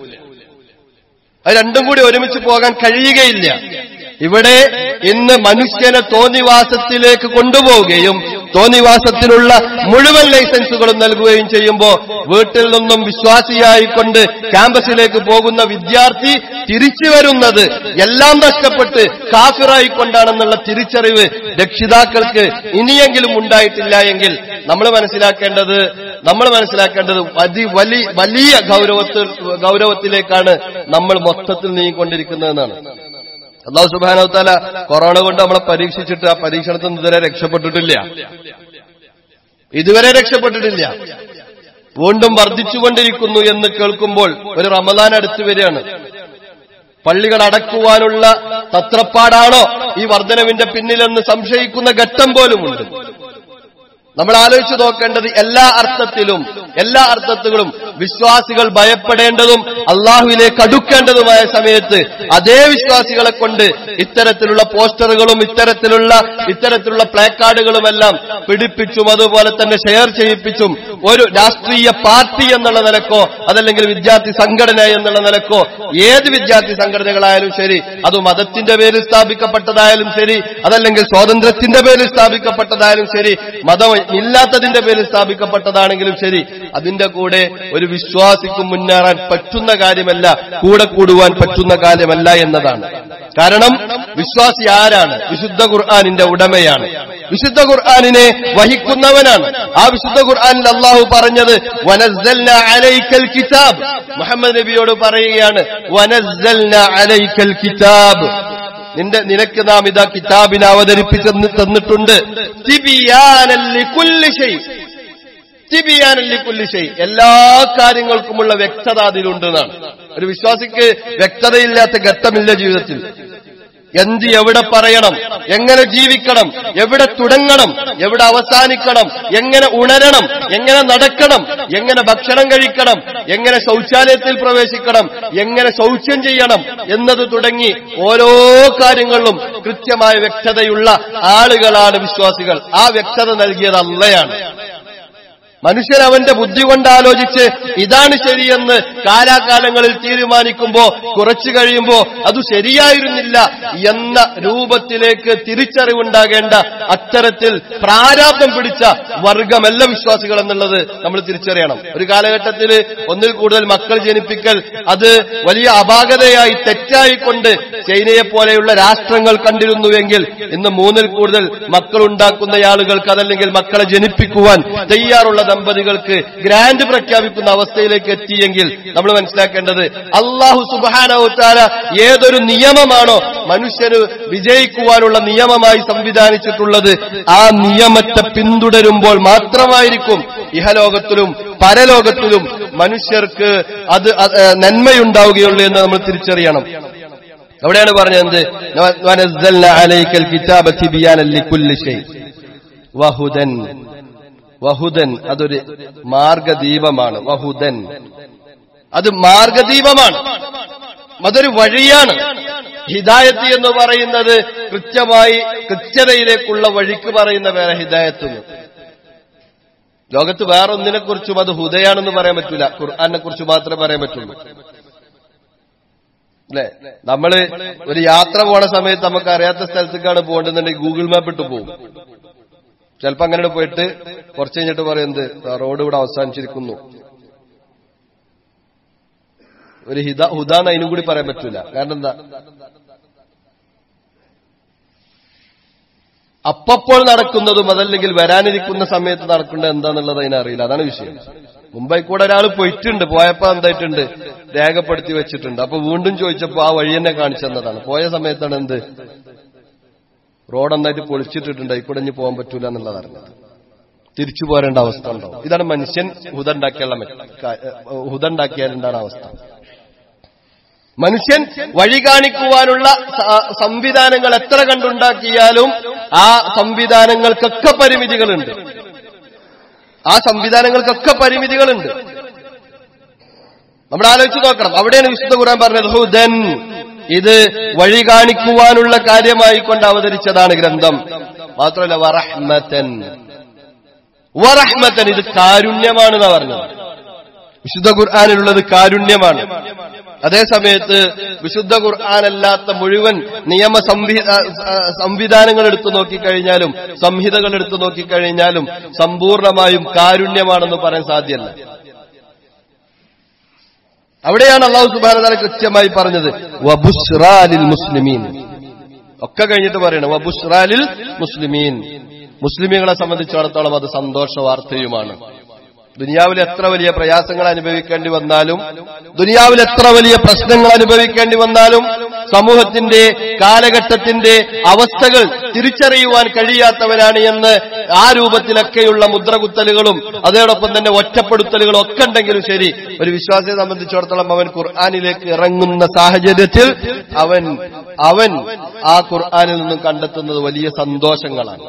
അത് രണ്ടും കൂടി ഒരുമിച്ച് പോകാൻ കഴിയുകയില്ല ഇവിടെ ഇന്ന് മനുഷ്യനെ തോന്നിവാസത്തിലേക്ക് കൊണ്ടുപോവുകയും തോന്നിവാസത്തിനുള്ള മുഴുവൻ ലൈസൻസുകളും നൽകുകയും ചെയ്യുമ്പോൾ വീട്ടിൽ നിന്നും വിശ്വാസിയായിക്കൊണ്ട് ക്യാമ്പസിലേക്ക് പോകുന്ന വിദ്യാർത്ഥി തിരിച്ചു വരുന്നത് എല്ലാം നഷ്ടപ്പെട്ട് കാഫിറായിക്കൊണ്ടാണെന്നുള്ള തിരിച്ചറിവ് രക്ഷിതാക്കൾക്ക് ഇനിയെങ്കിലും ഉണ്ടായിട്ടില്ല എങ്കിൽ നമ്മൾ മനസ്സിലാക്കേണ്ടത് നമ്മൾ മനസ്സിലാക്കേണ്ടത് അതി വലിയ വലിയ ഗൗരവത്തിൽ ഗൗരവത്തിലേക്കാണ് നമ്മൾ മൊത്തത്തിൽ നീങ്ങിക്കൊണ്ടിരിക്കുന്നതെന്നാണ് അള്ളാഹു സുബാനവത്താല കൊറോണ കൊണ്ട് നമ്മളെ പരീക്ഷിച്ചിട്ട് ആ പരീക്ഷണത്തിൽ നിന്ന് ഇതുവരെ രക്ഷപ്പെട്ടിട്ടില്ല ഇതുവരെ രക്ഷപ്പെട്ടിട്ടില്ല വീണ്ടും വർദ്ധിച്ചുകൊണ്ടിരിക്കുന്നു എന്ന് കേൾക്കുമ്പോൾ ഒരു റമദാൻ അടുത്തു വരികയാണ് പള്ളികൾ അടക്കുവാനുള്ള തത്രപ്പാടാണോ ഈ വർധനവിന്റെ പിന്നിലെന്ന് സംശയിക്കുന്ന ഘട്ടം പോലുമുണ്ട് നമ്മൾ ആലോചിച്ച് നോക്കേണ്ടത് എല്ലാ അർത്ഥത്തിലും എല്ലാ അർത്ഥത്തിലും വിശ്വാസികൾ ഭയപ്പെടേണ്ടതും അള്ളാഹുവിലേക്ക് അടുക്കേണ്ടതുമായ സമയത്ത് അതേ വിശ്വാസികളെ കൊണ്ട് ഇത്തരത്തിലുള്ള പോസ്റ്ററുകളും ഇത്തരത്തിലുള്ള ഇത്തരത്തിലുള്ള പ്ലേക്കാർഡുകളുമെല്ലാം പിടിപ്പിച്ചും അതുപോലെ തന്നെ ഷെയർ ചെയ്യിപ്പിച്ചും ഒരു രാഷ്ട്രീയ പാർട്ടി എന്നുള്ള നിലക്കോ അതല്ലെങ്കിൽ വിദ്യാർത്ഥി സംഘടന എന്നുള്ള നിലക്കോ ഏത് വിദ്യാർത്ഥി സംഘടനകളായാലും ശരി അത് മതത്തിന്റെ പേരിൽ സ്ഥാപിക്കപ്പെട്ടതായാലും ശരി അതല്ലെങ്കിൽ സ്വാതന്ത്ര്യത്തിന്റെ പേരിൽ സ്ഥാപിക്കപ്പെട്ടതായാലും ശരി മതം ഇല്ലാത്തതിന്റെ പേരിൽ സ്ഥാപിക്കപ്പെട്ടതാണെങ്കിലും ശരി അതിന്റെ കൂടെ ഒരു വിശ്വാസിക്കും മുന്നേറാൻ പറ്റുന്ന കാര്യമല്ല കൂടെ കൂടുവാൻ പറ്റുന്ന കാര്യമല്ല എന്നതാണ് കാരണം വിശ്വാസി ആരാണ് വിശുദ്ധ ഖുർആാനിന്റെ ഉടമയാണ് വിശുദ്ധ ഖുർആാനിനെ വഹിക്കുന്നവനാണ് ആ വിശുദ്ധ ഖുർആാനിൽ അള്ളാഹു പറഞ്ഞത് വനസ്സൽന അലൈക്കൽ കിതാബ് മുഹമ്മദ് നബിയോട് പറയുകയാണ് വനസ്സൽന അലൈക്കൽ കിതാബ് നിന്റെ നിനക്ക് നാം ഇതാ കിതാബിനെ അവതരിപ്പിച്ച് തന്നിട്ടുണ്ട് തിബിയാനൻ ലികുല്ലി ഷൈ. തിബിയാനൻ ലികുല്ലി ഷൈ. എല്ലാ കാര്യങ്ങൾക്കുമുള്ള വ്യക്തത അതിലുണ്ട് എന്നാണ് ഒരു വിശ്വാസിക്ക് വ്യക്തതയില്ലാത്ത ഘട്ടമില്ല ജീവിതത്തിൽ എന്ത് എവിടെ പറയണം എങ്ങനെ ജീവിക്കണം എവിടെ തുടങ്ങണം എവിടെ അവസാനിക്കണം എങ്ങനെ ഉണരണം എങ്ങനെ നടക്കണം എങ്ങനെ ഭക്ഷണം കഴിക്കണം എങ്ങനെ ശൗചാലയത്തിൽ പ്രവേശിക്കണം എങ്ങനെ ശൗച്യം ചെയ്യണം എന്നത് തുടങ്ങി ഓരോ കാര്യങ്ങളിലും കൃത്യമായ വ്യക്തതയുള്ള ആളുകളാണ് വിശ്വാസികൾ ആ വ്യക്തത നൽകിയത് അല്ലയാണ് മനുഷ്യൻ അവന്റെ ബുദ്ധി കൊണ്ട് ആലോചിച്ച് ഇതാണ് ശരിയെന്ന് കാലാകാലങ്ങളിൽ തീരുമാനിക്കുമ്പോ കുറച്ചു കഴിയുമ്പോ അത് ശരിയായിരുന്നില്ല എന്ന രൂപത്തിലേക്ക് തിരിച്ചറിവുണ്ടാകേണ്ട അത്തരത്തിൽ പ്രാരാബ്ദം പിടിച്ച വർഗമല്ല വിശ്വാസികൾ എന്നുള്ളത് നമ്മൾ തിരിച്ചറിയണം ഒരു കാലഘട്ടത്തിൽ ഒന്നിൽ കൂടുതൽ മക്കൾ ജനിപ്പിക്കൽ അത് വലിയ അപാകതയായി തെറ്റായിക്കൊണ്ട് ചൈനയെ പോലെയുള്ള രാഷ്ട്രങ്ങൾ കണ്ടിരുന്നുവെങ്കിൽ ഇന്ന് മൂന്നിൽ കൂടുതൽ മക്കൾ ഉണ്ടാക്കുന്ന ആളുകൾക്ക് അതല്ലെങ്കിൽ മക്കളെ ജനിപ്പിക്കുവാൻ തയ്യാറുള്ള ദമ്പതികൾക്ക് ഗ്രാൻഡ് പ്രഖ്യാപിക്കുന്ന അവസ്ഥയിലേക്ക് എത്തിയെങ്കിൽ നമ്മൾ മനസ്സിലാക്കേണ്ടത് അള്ളാഹു സുബാനവുത്താര ഏതൊരു നിയമമാണോ മനുഷ്യന് വിജയിക്കുവാനുള്ള നിയമമായി സംവിധാനിച്ചിട്ടുള്ളത് ആ നിയമത്തെ പിന്തുടരുമ്പോൾ മാത്രമായിരിക്കും ഇഹലോകത്തിലും പരലോകത്തിലും മനുഷ്യർക്ക് അത് അത്, ഏ, നന്മയുണ്ടാവുകയുള്ളൂ എന്ന് നമ്മൾ തിരിച്ചറിയണം അവിടെയാണ് പറഞ്ഞത് വനസ്സൽന അലൈക്കൽ കിതാബ തിബിയാനൻ ലികുല്ലി ഷൈ വഹുദൻ വഹുദൻ അതൊരു മാർഗദീപമാണ് വഹുദൻ അത് മാർഗദീപമാണ് അതൊരു വഴിയാണ് ഹിദായത്ത് എന്ന് പറയുന്നത് കൃത്യമായി കൃത്യതയിലേക്കുള്ള വഴിക്ക് പറയുന്ന വേറെ ഹിദായത്ത് എന്ന്. ലോകത്ത് വേറെ ഒന്നിനെ കുറിച്ചും അത് ഹുദയാണെന്ന് പറയാൻ പറ്റൂല ഖുർആാനെ കുറിച്ച് മാത്രമേ പറയാൻ പറ്റുള്ളൂ അല്ലെ നമ്മള് ഒരു യാത്ര പോണ സമയത്ത് നമുക്ക് അറിയാത്ത സ്ഥലത്തേക്കാണ് പോകേണ്ടതെന്നുണ്ടെങ്കിൽ ഗൂഗിൾ മാപ്പ് ഇട്ട് പോകും ചിലപ്പോ അങ്ങനെ പോയിട്ട് കുറച്ച് കഴിഞ്ഞിട്ട് പറയും എന്ത് റോഡ് ഇവിടെ അവസാനിച്ചിരിക്കുന്നു ഒരു ഹിത ഹുദാന്ന് അതിനും കൂടി പറയാൻ പറ്റൂല കാരണം എന്താ അപ്പപ്പോൾ നടക്കുന്നതും അതല്ലെങ്കിൽ വരാനിരിക്കുന്ന സമയത്ത് നടക്കേണ്ടത് എന്താന്നുള്ളത് അതിനറിയില്ല അതാണ് വിഷയം മുംബൈ കൂടെ ഒരാൾ പോയിട്ടുണ്ട് പോയപ്പോ എന്തായിട്ടുണ്ട് രേഖപ്പെടുത്തി വെച്ചിട്ടുണ്ട് അപ്പൊ വീണ്ടും ചോദിച്ചപ്പോ ആ വഴി തന്നെ കാണിച്ചു തന്നതാണ് പോയ സമയത്താണ് എന്ത് റോഡ് എന്തായിട്ട് പൊളിച്ചിട്ടിട്ടുണ്ട് ഇക്കൂടെ ഇനി പോകാൻ പറ്റൂല എന്നുള്ളത് അറിഞ്ഞത് തിരിച്ചു പോരേണ്ട അവസ്ഥ ഉണ്ടാവും ഇതാണ് മനുഷ്യൻ ഹുദണ്ടാക്കിയുള്ള ഹുദണ്ടാക്കിയാൽ എന്താണ് അവസ്ഥ മനുഷ്യൻ വഴി കാണിക്കുവാനുള്ള സ- സംവിധാനങ്ങൾ എത്ര കണ്ടുണ്ടാക്കിയാലും ആ സംവിധാനങ്ങൾക്കൊക്കെ പരിമിതികളുണ്ട് ആ സംവിധാനങ്ങൾക്കൊക്കെ പരിമിതികളുണ്ട് നമ്മൾ ആലോചിച്ച് നോക്കണം അവിടെയാണ് വിശുദ്ധ ഖുർആൻ പറഞ്ഞത് ഹുദൻ ഇത് വഴി കാണിക്കുവാനുള്ള കാര്യമായി കൊണ്ട് അവതരിച്ചതാണ് ഗ്രന്ഥം മാത്രമല്ല വറഹ്മത്തൻ വറഹ്മത്തൻ ഇത് കാരുണ്യമാണെന്നാ പറഞ്ഞത് വിശുദ്ധ ഖുർആാനിലുള്ളത് കാരുണ്യമാണ് അതേ സമയത്ത് വിശുദ്ധ ഖുർആാനല്ലാത്ത മുഴുവൻ നിയമ സംവി- ആ, ആ, സംവിധാനങ്ങൾ എടുത്തു നോക്കിക്കഴിഞ്ഞാലും സംഹിതകൾ എടുത്തു നോക്കിക്കഴിഞ്ഞാലും സമ്പൂർണമായും കാരുണ്യമാണെന്ന് പറയാൻ സാധ്യമല്ല അവിടെയാണ് അള്ളാഹു സുബാന കൃത്യമായി പറഞ്ഞത് വബുസ്റാലിൽ മുസ്ലിമീൻ ഒക്കെ കഴിഞ്ഞിട്ട് പറയണം വബുസ്റാലിൽ മുസ്ലിമീൻ മുസ്ലിമീങ്ങളെ സംബന്ധിച്ചിടത്തോളം അത് സന്തോഷ വാർത്തയുമാണ് ദുനിയാവിൽ എത്ര വലിയ പ്രയാസങ്ങൾ അനുഭവിക്കേണ്ടി വന്നാലും ദുനിയാവിൽ എത്ര വലിയ പ്രശ്നങ്ങൾ അനുഭവിക്കേണ്ടി വന്നാലും സമൂഹത്തിന്റെ കാലഘട്ടത്തിന്റെ അവസ്ഥകൾ തിരിച്ചറിയുവാൻ കഴിയാത്തവരാണ് എന്ന് ആ രൂപത്തിലൊക്കെയുള്ള മുദ്രകുത്തലുകളും അതോടൊപ്പം തന്നെ ഒറ്റപ്പെടുത്തലുകളും ഒക്കെ ഉണ്ടെങ്കിലും ശരി ഒരു വിശ്വാസിയെ സംബന്ധിച്ചിടത്തോളം അവൻ ഖുർആാനിലേക്ക് ഇറങ്ങുന്ന സാഹചര്യത്തിൽ അവൻ അവൻ ആ ഖുർആാനിൽ നിന്നും കണ്ടെത്തുന്നത് വലിയ സന്തോഷങ്ങളാണ്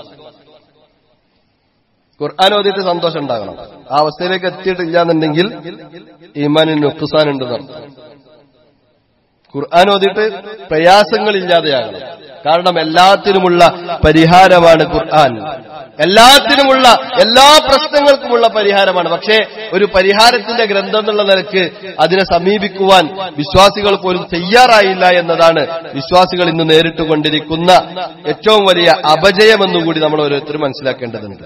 ഖുർആൻ ഓതിയിട്ട് സന്തോഷം ഉണ്ടാകണം ആ അവസ്ഥയിലേക്ക് എത്തിയിട്ടില്ല എന്നുണ്ടെങ്കിൽ ഈമാനിന് നുക്കുസാൻ ഉണ്ടെന്നർത്ഥം ഖുർആൻ ഓതിയിട്ട് പ്രയാസങ്ങളില്ലാതെയാകണം കാരണം എല്ലാത്തിനുമുള്ള പരിഹാരമാണ് ഖുർആൻ എല്ലാത്തിനുമുള്ള എല്ലാ പ്രശ്നങ്ങൾക്കുമുള്ള പരിഹാരമാണ് പക്ഷേ ഒരു പരിഹാരത്തിന്റെ ഗ്രന്ഥം എന്നുള്ള നിലക്ക് അതിനെ സമീപിക്കുവാൻ വിശ്വാസികൾ പോലും തയ്യാറായില്ല എന്നതാണ് വിശ്വാസികൾ ഇന്ന് നേരിട്ടുകൊണ്ടിരിക്കുന്ന ഏറ്റവും വലിയ അപജയമെന്നുകൂടി നമ്മൾ ഓരോരുത്തരും മനസ്സിലാക്കേണ്ടതുണ്ട്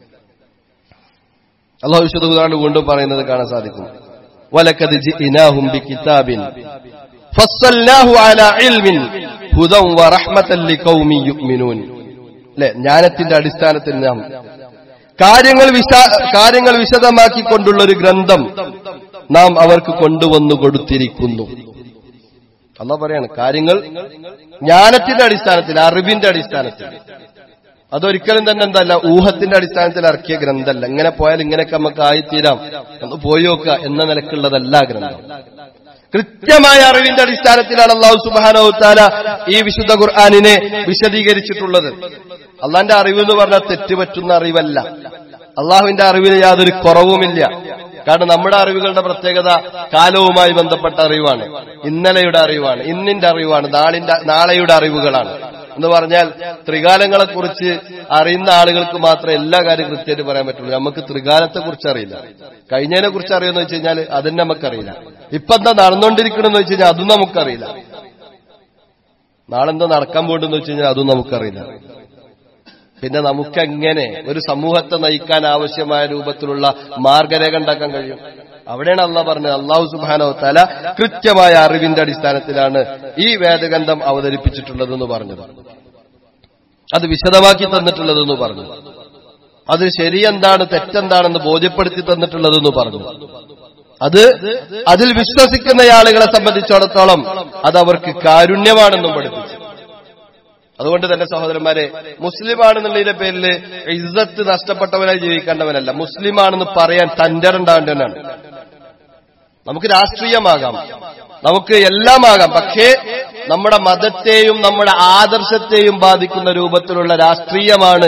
അള്ളാഹു വിശുദ്ധ ഉദാഹരണം വീണ്ടും പറയുന്നത് കാണാൻ സാധിക്കും വലക്കത് ജിഇനാഹും ബികിതാബിൻ ഫസ്സൽനാഹു അലാ ഇൽമിൻ ഹുദൻ വറഹ്മതൻ ലിഖൗമി യുഅ്മിനൂൻ അല്ലെ ജ്ഞാനത്തിന്റെ അടിസ്ഥാനത്തിൽ നാം കാര്യങ്ങൾ വിശ- കാര്യങ്ങൾ വിശദമാക്കിക്കൊണ്ടുള്ള ഒരു ഗ്രന്ഥം നാം അവർക്ക് കൊണ്ടുവന്നു കൊടുത്തിരിക്കുന്നു അല്ല പറയാണ് കാര്യങ്ങൾ ജ്ഞാനത്തിന്റെ അടിസ്ഥാനത്തിൽ അറിവിന്റെ അടിസ്ഥാനത്തിൽ അതൊരിക്കലും തന്നെ എന്തല്ല ഊഹത്തിന്റെ അടിസ്ഥാനത്തിൽ ഇറക്കിയ ഗ്രന്ഥമല്ല ഇങ്ങനെ പോയാൽ ഇങ്ങനെയൊക്കെ നമുക്ക് ആയിത്തീരാം ഒന്ന് പോയി നോക്കുക എന്ന നിലക്കുള്ളതല്ല ആ ഗ്രന്ഥം കൃത്യമായ അറിവിന്റെ അടിസ്ഥാനത്തിലാണ് അള്ളാഹു സുബാനോത്താല ഈ വിശുദ്ധ ഖുർആാനിനെ വിശദീകരിച്ചിട്ടുള്ളത് അള്ളാന്റെ അറിവ് എന്ന് പറഞ്ഞാൽ തെറ്റുപറ്റുന്ന അറിവല്ല അള്ളാഹുവിന്റെ അറിവിന് യാതൊരു കുറവുമില്ല കാരണം നമ്മുടെ അറിവുകളുടെ പ്രത്യേകത കാലവുമായി ബന്ധപ്പെട്ട അറിവാണ് ഇന്നലെയുടെ അറിവാണ് ഇന്നിന്റെ അറിവാണ് നാളിന്റെ നാളെയുടെ അറിവുകളാണ് എന്ന് പറഞ്ഞാൽ ത്രികാലങ്ങളെ കുറിച്ച് അറിയുന്ന ആളുകൾക്ക് മാത്രമേ എല്ലാ കാര്യം കൃത്യമായിട്ട് പറയാൻ പറ്റുള്ളൂ നമുക്ക് ത്രികാലത്തെ കുറിച്ച് അറിയില്ല കഴിഞ്ഞതിനെ കുറിച്ച് അറിയുമെന്ന് വെച്ച് കഴിഞ്ഞാൽ അതും നമുക്കറിയില്ല ഇപ്പൊ എന്താ നടന്നുകൊണ്ടിരിക്കണമെന്ന് വെച്ച് കഴിഞ്ഞാൽ അതും നമുക്കറിയില്ല നാളെന്താ നടക്കാൻ പോകണ്ടെന്ന് വെച്ച് കഴിഞ്ഞാൽ അതും നമുക്കറിയില്ല പിന്നെ നമുക്കെങ്ങനെ ഒരു സമൂഹത്തെ നയിക്കാൻ ആവശ്യമായ രൂപത്തിലുള്ള മാർഗരേഖ ഉണ്ടാക്കാൻ കഴിയും അവിടെയാണ് അള്ളാഹ് പറഞ്ഞത് അള്ളാഹു സുബാനോ തല കൃത്യമായ അറിവിന്റെ അടിസ്ഥാനത്തിലാണ് ഈ വേദഗ്രന്ഥം അവതരിപ്പിച്ചിട്ടുള്ളതെന്ന് പറഞ്ഞത് അത് വിശദമാക്കി തന്നിട്ടുള്ളതെന്ന് പറഞ്ഞു അത് ശരിയെന്താണ് തെറ്റെന്താണെന്ന് ബോധ്യപ്പെടുത്തി തന്നിട്ടുള്ളതെന്ന് പറഞ്ഞു അത് അതിൽ വിശ്വസിക്കുന്ന ആളുകളെ സംബന്ധിച്ചിടത്തോളം അത് അവർക്ക് കാരുണ്യമാണെന്നും പഠിപ്പിച്ചു അതുകൊണ്ട് തന്നെ സഹോദരന്മാരെ മുസ്ലിമാണെന്നുള്ളതിന്റെ പേരിൽ ഇസ്സത്ത് നഷ്ടപ്പെട്ടവനായി ജീവിക്കേണ്ടവനല്ല മുസ്ലിമാണെന്ന് പറയാൻ തന്റെ ഉണ്ടാവേണ്ടവനാണ് നമുക്ക് രാഷ്ട്രീയമാകാം നമുക്ക് എല്ലാമാകാം പക്ഷേ നമ്മുടെ മതത്തെയും നമ്മുടെ ആദർശത്തെയും ബാധിക്കുന്ന രൂപത്തിലുള്ള രാഷ്ട്രീയമാണ്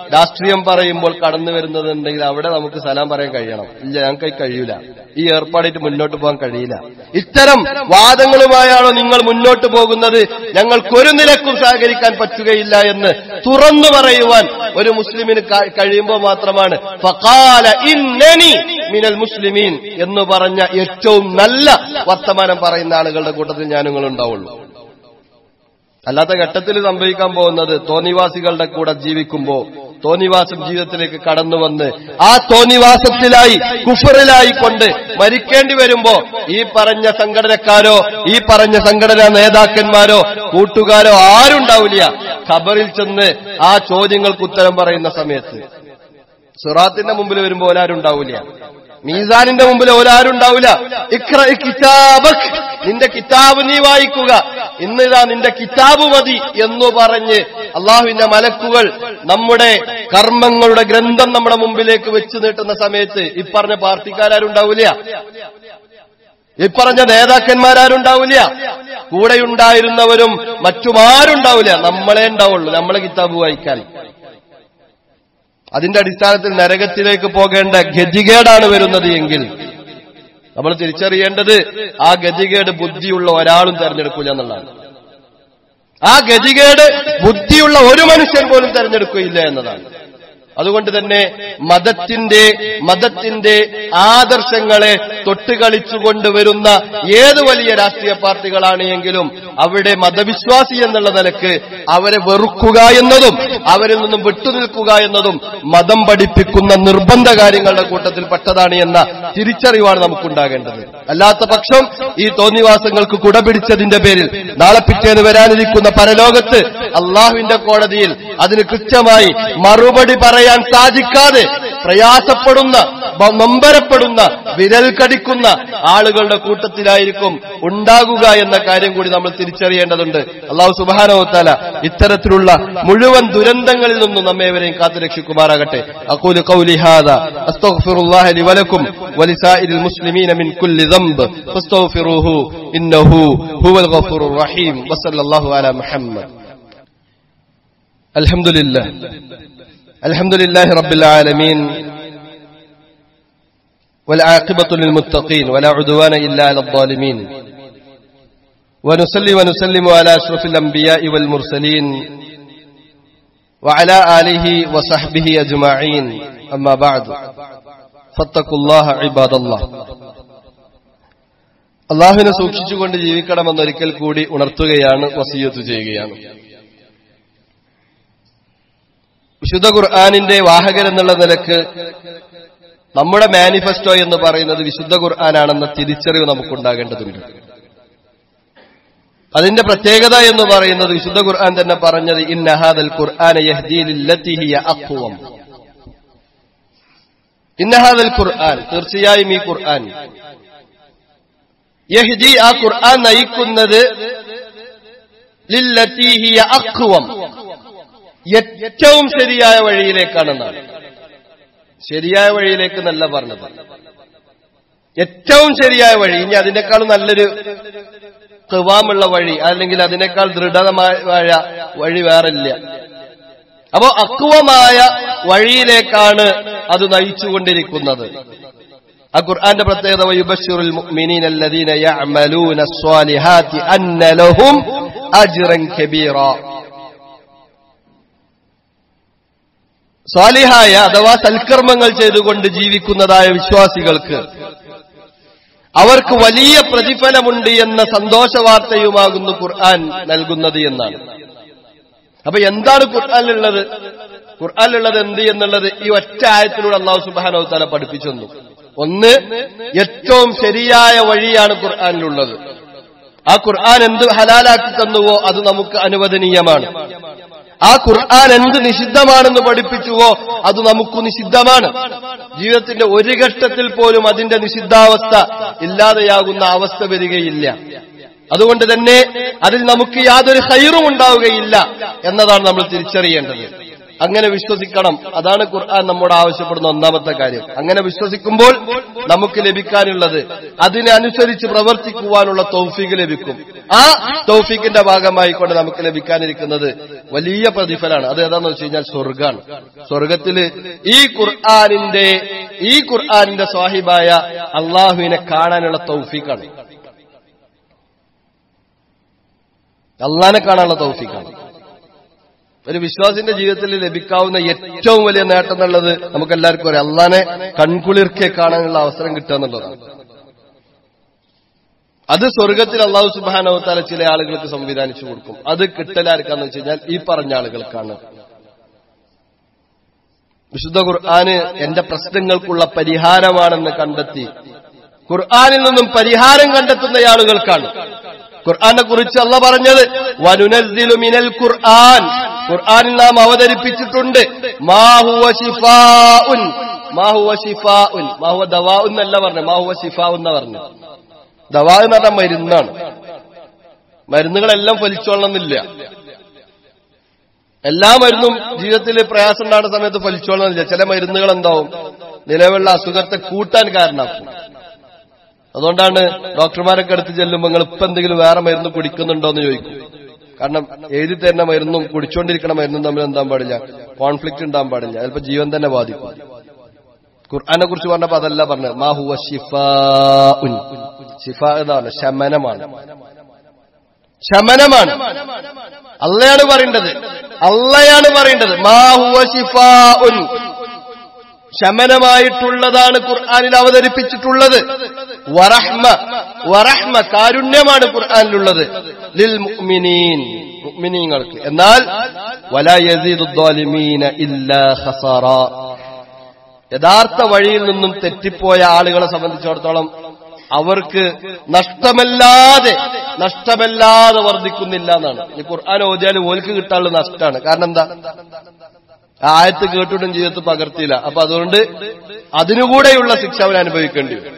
രാഷ്ട്രീയം പറയുമ്പോൾ കടന്നു വരുന്നതുണ്ടെങ്കിൽ അവിടെ നമുക്ക് സലാം പറയാൻ കഴിയണം ഇല്ല ഞങ്ങൾക്ക് കഴിയൂല ഈ ഏർപ്പാടായിട്ട് മുന്നോട്ട് പോകാൻ കഴിയില്ല ഇത്തരം വാദങ്ങളുമായാണോ നിങ്ങൾ മുന്നോട്ട് പോകുന്നത് ഞങ്ങൾക്കൊരു നിലക്കും സഹകരിക്കാൻ പറ്റുകയില്ല എന്ന് തുറന്നു പറയുവാൻ ഒരു മുസ്ലിമിന് ക- കഴിയുമ്പോൾ മാത്രമാണ് ഫഖാല ഇന്നനി മിനൽ മുസ്ലിമീൻ എന്ന് പറഞ്ഞ ഏറ്റവും നല്ല വർത്തമാനം പറയുന്ന ആളുകളുടെ കൂട്ടത്തിൽ ഞാൻ നിങ്ങൾ ഉണ്ടാവുള്ളൂ അല്ലാത്ത ഘട്ടത്തിൽ സംഭവിക്കാൻ പോകുന്നത് തോന്നിവാസികളുടെ കൂടെ ജീവിക്കുമ്പോ തോന്നിവാസം ജീവിതത്തിലേക്ക് കടന്നു വന്ന് ആ തോന്നിവാസത്തിലായി കുഫറിലായി കൊണ്ട് മരിക്കേണ്ടി വരുമ്പോ ഈ പറഞ്ഞ സംഘടനക്കാരോ ഈ പറഞ്ഞ സംഘടനാ നേതാക്കന്മാരോ കൂട്ടുകാരോ ആരുണ്ടാവില്ല ഖബറിൽ ചെന്ന് ആ ചോദ്യങ്ങൾക്ക് ഉത്തരം പറയുന്ന സമയത്ത് സുറാത്തിന്റെ മുമ്പിൽ വരുമ്പോൾ ഓലാരുണ്ടാവില്ല മീസാനിന്റെ മുമ്പിൽ ഓലാരുണ്ടാവില്ല ഇക്ര കിതാബക് നിന്റെ കിതാബ് നീ വായിക്കുക ഇന്നിതാ നിന്റെ കിതാബ് മതി എന്ന് പറഞ്ഞ് അള്ളാഹുവിന്റെ മലക്കുകൾ നമ്മുടെ കർമ്മങ്ങളുടെ ഗ്രന്ഥം നമ്മുടെ മുമ്പിലേക്ക് വെച്ച് നീട്ടുന്ന സമയത്ത് ഈ പറഞ്ഞ പാർട്ടിക്കാരുണ്ടാവില്ല ഈ പറഞ്ഞ നേതാക്കന്മാരാരുണ്ടാവില്ല കൂടെയുണ്ടായിരുന്നവരും മറ്റുമാരുണ്ടാവില്ല നമ്മളെ ഉണ്ടാവുള്ളൂ നമ്മളെ കിതാബ് വായിക്കാൻ അതിന്റെ അടിസ്ഥാനത്തിൽ നരകത്തിലേക്ക് പോകേണ്ട ഗതികേടാണ് വരുന്നത് എങ്കിൽ നമ്മൾ തിരിച്ചറിയേണ്ടത് ആ ഗതികേട് ബുദ്ധിയുള്ള ഒരാളും തെരഞ്ഞെടുക്കൂല എന്നുള്ളതാണ് ആ ഗതികേട് ബുദ്ധിയുള്ള ഒരു മനുഷ്യൻ പോലും തെരഞ്ഞെടുക്കുകയില്ല എന്നതാണ് അതുകൊണ്ട് തന്നെ മതത്തിന്റെ മതത്തിന്റെ ആദർശങ്ങളെ തൊട്ടുകളിച്ചുകൊണ്ട് വരുന്ന ഏത് വലിയ രാഷ്ട്രീയ പാർട്ടികളാണ് എങ്കിലും അവിടെ മതവിശ്വാസി എന്നുള്ള നിലക്ക് അവരെ വെറുക്കുക എന്നതും അവരിൽ നിന്നും വിട്ടുനിൽക്കുക എന്നതും മതം പഠിപ്പിക്കുന്ന നിർബന്ധ കാര്യങ്ങളുടെ കൂട്ടത്തിൽ പെട്ടതാണ് എന്ന തിരിച്ചറിവാണ് നമുക്കുണ്ടാകേണ്ടത് അല്ലാത്ത പക്ഷം ഈ തോന്നിവാസങ്ങൾക്ക് കുടപിടിച്ചതിന്റെ പേരിൽ നാളെ പിറ്റേന്ന് വരാനിരിക്കുന്ന പരലോകത്ത് അള്ളാഹുവിന്റെ കോടതിയിൽ അതിന് കൃത്യമായി മറുപടി പറയാൻ സാധിക്കാതെ പ്രയാസപ്പെടുന്ന ബ- നൊമ്പരപ്പെടുന്ന വിരൽ കടിക്കുന്ന ആളുകളുടെ കൂട്ടത്തിലായിരിക്കും ഉണ്ടാകുക എന്ന കാര്യം കൂടി നമ്മൾ തിരിച്ചറിയേണ്ടതുണ്ട് അള്ളാഹു സുബാനോത്താല ഇത്തരത്തിലുള്ള മുഴുവൻ ദുരന്തങ്ങളിൽ നിന്നും നമ്മേവരെയും കാത്തുരക്ഷിക്കുമാറാകട്ടെ അഖൂലു ഖൗലി ഹാദാ അസ്തഗ്ഫിറുല്ലാഹ ലി വലക്കും വലിസായിരിൽ മുസ്ലിമീന മിൻ കുല്ലി ദംബ് ഫസ്തഗ്ഫിറൂഹു ഇന്നഹു ഹുവൽ ഗഫൂറുർ റഹീം വസല്ലല്ലാഹു അലാ മുഹമ്മദ് അൽഹംദുലില്ലാ അൽഹംദുലില്ലാഹി റബ്ബിൽ ആലമീൻ والعاقبة للمتقين ولا عدوان إلا على الظالمين ونصلي ونسلم على أشرف الأنبياء والمرسلين وعلى آله وصحبه أجمعين أما بعد فاتقوا الله عباد الله അള്ളാഹുവിനെ സൂക്ഷിച്ചുകൊണ്ട് ജീവിക്കണമെന്നൊരിക്കൽ കൂടി ഉണർത്തുകയാണ് വസീയത്ത് ചെയ്യുകയാണ് വിശുദ്ധ ഖുർആാനിന്റെ വാഹകരെന്നുള്ള നിലക്ക് നമ്മുടെ മാനിഫെസ്റ്റോ എന്ന് പറയുന്നത് വിശുദ്ധ ഖുർആാനാണെന്ന തിരിച്ചറിവ് നമുക്കുണ്ടാകേണ്ടതുണ്ട് അതിന്റെ പ്രത്യേകത എന്ന് പറയുന്നത് വിശുദ്ധ ഖുർആൻ തന്നെ പറഞ്ഞത് ഇന്നഹാദൽ ഖുർആന യഹ്ദീലില്ലത്തിഹിയ അഖ്വം ഇന്നഹാദൽ ഖുർആൻ തീർച്ചയായും ഈ ഖുർആൻ യഹ്ദി ആ ഖുർആൻ നയിക്കുന്നത് ലില്ലത്തിഹിയ അഖ്വം ഏറ്റവും ശരിയായ വഴിയിലേക്കാണെന്നാണ് ശരിയായ വഴിയിലേക്ക് എന്നല്ല പറഞ്ഞത് ഏറ്റവും ശരിയായ വഴി ഇനി അതിനേക്കാളും നല്ലൊരു കവാമുള്ള വഴി അല്ലെങ്കിൽ അതിനേക്കാൾ ദൃഢമായ വഴി വേറില്ല അപ്പോ അക്വമായ വഴിയിലേക്കാണ് അത് നയിച്ചുകൊണ്ടിരിക്കുന്നത് ആ ഖുർആന്റെ പ്രത്യേകത വയുബശ്ശിറുൽ മുഅ്മിനീന അല്ലദീന യഅമലൂന സ്വാലിഹാത്തി അന്ന ലഹും അജ്റൻ കബീറ സ്വാലിഹായ അഥവാ സൽക്കർമ്മങ്ങൾ ചെയ്തുകൊണ്ട് ജീവിക്കുന്നതായ വിശ്വാസികൾക്ക് അവർക്ക് വലിയ പ്രതിഫലമുണ്ട് എന്ന സന്തോഷ വാർത്തയുമാകുന്നു ഖുർആൻ നൽകുന്നത് എന്നാണ് അപ്പൊ എന്താണ് ഖുർആനിലുള്ളത് ഖുർആനിലുള്ളത് എന്ത് എന്നുള്ളത് ഈ ഒറ്റ ആയത്തിലൂടെ അള്ളാഹു സുബാനോ തല പഠിപ്പിച്ചു തന്നു ഒന്ന് ഏറ്റവും ശരിയായ വഴിയാണ് ഖുർആനിലുള്ളത് ആ ഖുർആൻ എന്ത് ഹലാലാക്കി തന്നുവോ അത് നമുക്ക് അനുവദനീയമാണ് ആ ഖുർആൻ എന്ത് നിഷിദ്ധമാണെന്ന് പഠിപ്പിച്ചുവോ അത് നമുക്ക് നിഷിദ്ധമാണ് ജീവിതത്തിന്റെ ഒരു ഘട്ടത്തിൽ പോലും അതിന്റെ നിഷിദ്ധാവസ്ഥ ഇല്ലാതെയാകുന്ന അവസ്ഥ വരികയില്ല അതുകൊണ്ട് തന്നെ അതിൽ നമുക്ക് യാതൊരു ഹൈറും ഉണ്ടാവുകയില്ല എന്നതാണ് നമ്മൾ തിരിച്ചറിയേണ്ടത് അങ്ങനെ വിശ്വസിക്കണം അതാണ് ഖുർആൻ നമ്മോട് ആവശ്യപ്പെടുന്ന ഒന്നാമത്തെ കാര്യം അങ്ങനെ വിശ്വസിക്കുമ്പോൾ നമുക്ക് ലഭിക്കാനുള്ളത് അതിനനുസരിച്ച് പ്രവർത്തിക്കുവാനുള്ള തൗഫീക്ക് ലഭിക്കും ആ തൗഫീഖിന്റെ ഭാഗമായിക്കൊണ്ട് നമുക്ക് ലഭിക്കാനിരിക്കുന്നത് വലിയ പ്രതിഫലമാണ് അത് ഏതാന്ന് വെച്ച് കഴിഞ്ഞാൽ സ്വർഗാണ് സ്വർഗത്തില് ഈ ഖുർആാനിന്റെ ഈ ഖുർആാനിന്റെ സ്വാഹിബായ അള്ളാഹുവിനെ കാണാനുള്ള തൗഫീഖാണ് അള്ളാനെ കാണാനുള്ള തൗഫീഖാണ് ഒരു വിശ്വാസിന്റെ ജീവിതത്തിൽ ലഭിക്കാവുന്ന ഏറ്റവും വലിയ നേട്ടം എന്നുള്ളത് നമുക്ക് എല്ലാവർക്കും അറിയാം അള്ളാനെ കൺകുളിർക്കെ കാണാനുള്ള അവസരം കിട്ടുക എന്നുള്ളതാണ് അത് സ്വർഗത്തിൽ അള്ളാഹു സുബാനവത്താല ചില ആളുകൾക്ക് സംവിധാനിച്ചു കൊടുക്കും അത് കിട്ടലാർക്കാന്ന് വെച്ച് കഴിഞ്ഞാൽ ഈ പറഞ്ഞ ആളുകൾക്കാണ് വിശുദ്ധ ഖുർആന് എന്റെ പ്രശ്നങ്ങൾക്കുള്ള പരിഹാരമാണെന്ന് കണ്ടെത്തി ഖുർആാനിൽ നിന്നും പരിഹാരം കണ്ടെത്തുന്ന ആളുകൾക്കാണ് ഖുർആനെ കുറിച്ച് അല്ല പറഞ്ഞത് വനുനസ്സിലു മിനൽ ഖുർആൻ ഖുർആനിൽ നാം അവതരിപ്പിച്ചിട്ടുണ്ട് മാഹുവ ഷിഫാഉൻ മാഹുവ ഷിഫാഉൻ മാഹുവ ദവാ എന്നല്ല പറഞ്ഞു മാഹുവ ഷിഫാ എന്ന് പറഞ്ഞു ദവാ എന്ന് പറഞ്ഞാൽ മരുന്നാണ് മരുന്നുകളെല്ലാം ഫലിച്ചോളണമെന്നില്ല എല്ലാ മരുന്നും ജീവിതത്തിൽ പ്രയാസം ഉണ്ടാകുന്ന സമയത്ത് ഫലിച്ചോളണമെന്നില്ല ചില മരുന്നുകൾ എന്താവും നിലവിലുള്ള അസുഖത്തെ കൂട്ടാൻ കാരണമാക്കും അതുകൊണ്ടാണ് ഡോക്ടർമാരൊക്കെ അടുത്ത് ചെല്ലുമ്പോൾ നിങ്ങൾ ഇപ്പൊ എന്തെങ്കിലും വേറെ മരുന്ന് കുടിക്കുന്നുണ്ടോ എന്ന് ചോദിക്കും കാരണം എഴുതി തരുന്ന മരുന്നും കുടിച്ചുകൊണ്ടിരിക്കുന്ന മരുന്നും തമ്മിൽ എന്താൻ പാടില്ല കോൺഫ്ലിക്റ്റ് ഉണ്ടാകാൻ പാടില്ല ചിലപ്പോൾ ജീവൻ തന്നെ ബാധിക്കും ഖുർആനെ കുറിച്ച് പറഞ്ഞപ്പോ അതല്ല പറഞ്ഞത് മാ ഹുവ ഷിഫാഉൻ ഷിഫ എന്നാണ് ശമനമാണ് ശമനമാണ് അള്ളയാണ് പറയേണ്ടത് അള്ളയാണ് പറയേണ്ടത് മാ ഹുവ ഷിഫാഉൻ ശമനമായിട്ടുള്ളതാണ് ഖുർആാനിൽ അവതരിപ്പിച്ചിട്ടുള്ളത് വറഹ്മ വറഹ്മ കാരുണ്യമാണ് ഖുർആാനിലുള്ളത് ലിൽ മുഅ്മിനീൻ മുഅ്മിനീങ്ങൾക്ക് എന്നാൽ വലാ യസീദു ദ്വാലിമീന ഇല്ലാ ഖസറ യഥാർത്ഥ വഴിയിൽ നിന്നും തെറ്റിപ്പോയ ആളുകളെ സംബന്ധിച്ചിടത്തോളം അവർക്ക് നഷ്ടമല്ലാതെ നഷ്ടമല്ലാതെ വർദ്ധിക്കുന്നില്ല എന്നാണ് ഈ ഖുർആൻ ഓതിയാൽ ഓൽക്ക് കിട്ടാനുള്ള നഷ്ടമാണ് കാരണം എന്താ ആ ആയത്ത് കേട്ടിട്ടും ജീവിതത്തിൽ പകർത്തിയില്ല അപ്പൊ അതുകൊണ്ട് അതിനുകൂടെയുള്ള ശിക്ഷ അവൻ അനുഭവിക്കേണ്ടി വരും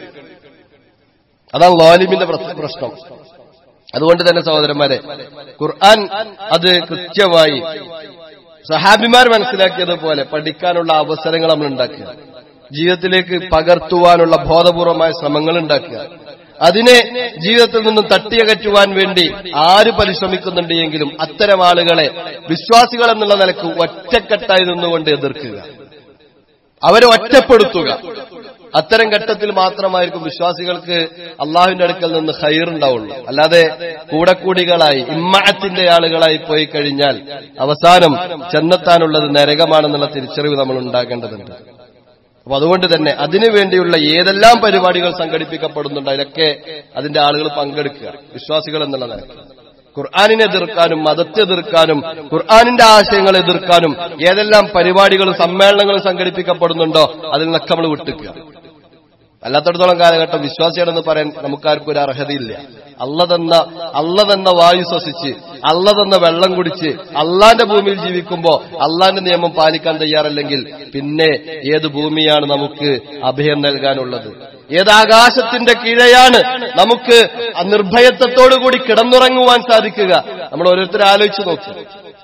അതാണ് ലോലിമിന്റെ പ്രശ്നം അതുകൊണ്ട് തന്നെ സഹോദരന്മാരെ ഖുർആൻ അത് കൃത്യമായി സഹാബിമാർ മനസ്സിലാക്കിയതുപോലെ പഠിക്കാനുള്ള അവസരങ്ങൾ നമ്മൾ ഉണ്ടാക്കുക ജീവിതത്തിലേക്ക് പകർത്തുവാനുള്ള ബോധപൂർവമായ ശ്രമങ്ങൾ ഉണ്ടാക്കുക അതിനെ ജീവിതത്തിൽ നിന്നും തട്ടിയകറ്റുവാൻ വേണ്ടി ആര് പരിശ്രമിക്കുന്നുണ്ട് എങ്കിലും അത്തരം ആളുകളെ വിശ്വാസികൾ എന്നുള്ള നിലക്ക് ഒറ്റക്കെട്ടായി നിന്നുകൊണ്ട് എതിർക്കുക അവരെ ഒറ്റപ്പെടുത്തുക അത്തരം ഘട്ടത്തിൽ മാത്രമായിരിക്കും വിശ്വാസികൾക്ക് അള്ളാഹുവിന്റെ അടുക്കൽ നിന്ന് ഹൈർ ഉണ്ടാവുള്ളൂ അല്ലാതെ കൂടക്കൂടികളായി ഇമ്മത്തിന്റെ ആളുകളായി പോയി കഴിഞ്ഞാൽ അവസാനം ചെന്നെത്താനുള്ളത് നരകമാണെന്നുള്ള തിരിച്ചറിവ് നമ്മൾ ഉണ്ടാകേണ്ടതുണ്ട് അപ്പൊ അതുകൊണ്ട് തന്നെ അതിനു വേണ്ടിയുള്ള ഏതെല്ലാം പരിപാടികൾ സംഘടിപ്പിക്കപ്പെടുന്നുണ്ട് അതിലൊക്കെ അതിന്റെ ആളുകൾ പങ്കെടുക്കുക വിശ്വാസികൾ എന്നുള്ള നിലയ്ക്ക് ഖുർആാനിനെ എതിർക്കാനും മതത്തെ എതിർക്കാനും ഖുർആാനിന്റെ ആശയങ്ങൾ എതിർക്കാനും ഏതെല്ലാം പരിപാടികളും സമ്മേളനങ്ങളും സംഘടിപ്പിക്കപ്പെടുന്നുണ്ടോ അതിൽ നിന്നൊക്കെ നമ്മൾ വിട്ടുക്കുക അല്ലാത്തടത്തോളം കാലഘട്ടം വിശ്വാസിയാണെന്ന് പറയാൻ നമുക്കാർക്കും ഒരു അർഹതയില്ല അല്ല തന്ന അല്ല തന്ന വായു ശ്വസിച്ച് അല്ല തന്ന വെള്ളം കുടിച്ച് അള്ളാന്റെ ഭൂമിയിൽ ജീവിക്കുമ്പോ അള്ളാന്റെ നിയമം പാലിക്കാൻ തയ്യാറല്ലെങ്കിൽ പിന്നെ ഏത് ഭൂമിയാണ് നമുക്ക് അഭയം നൽകാനുള്ളത് ഏത് ആകാശത്തിന്റെ കീഴെയാണ് നമുക്ക് നിർഭയത്വത്തോടുകൂടി കിടന്നുറങ്ങുവാൻ സാധിക്കുക നമ്മൾ ഓരോരുത്തരും ആലോചിച്ച് നോക്കും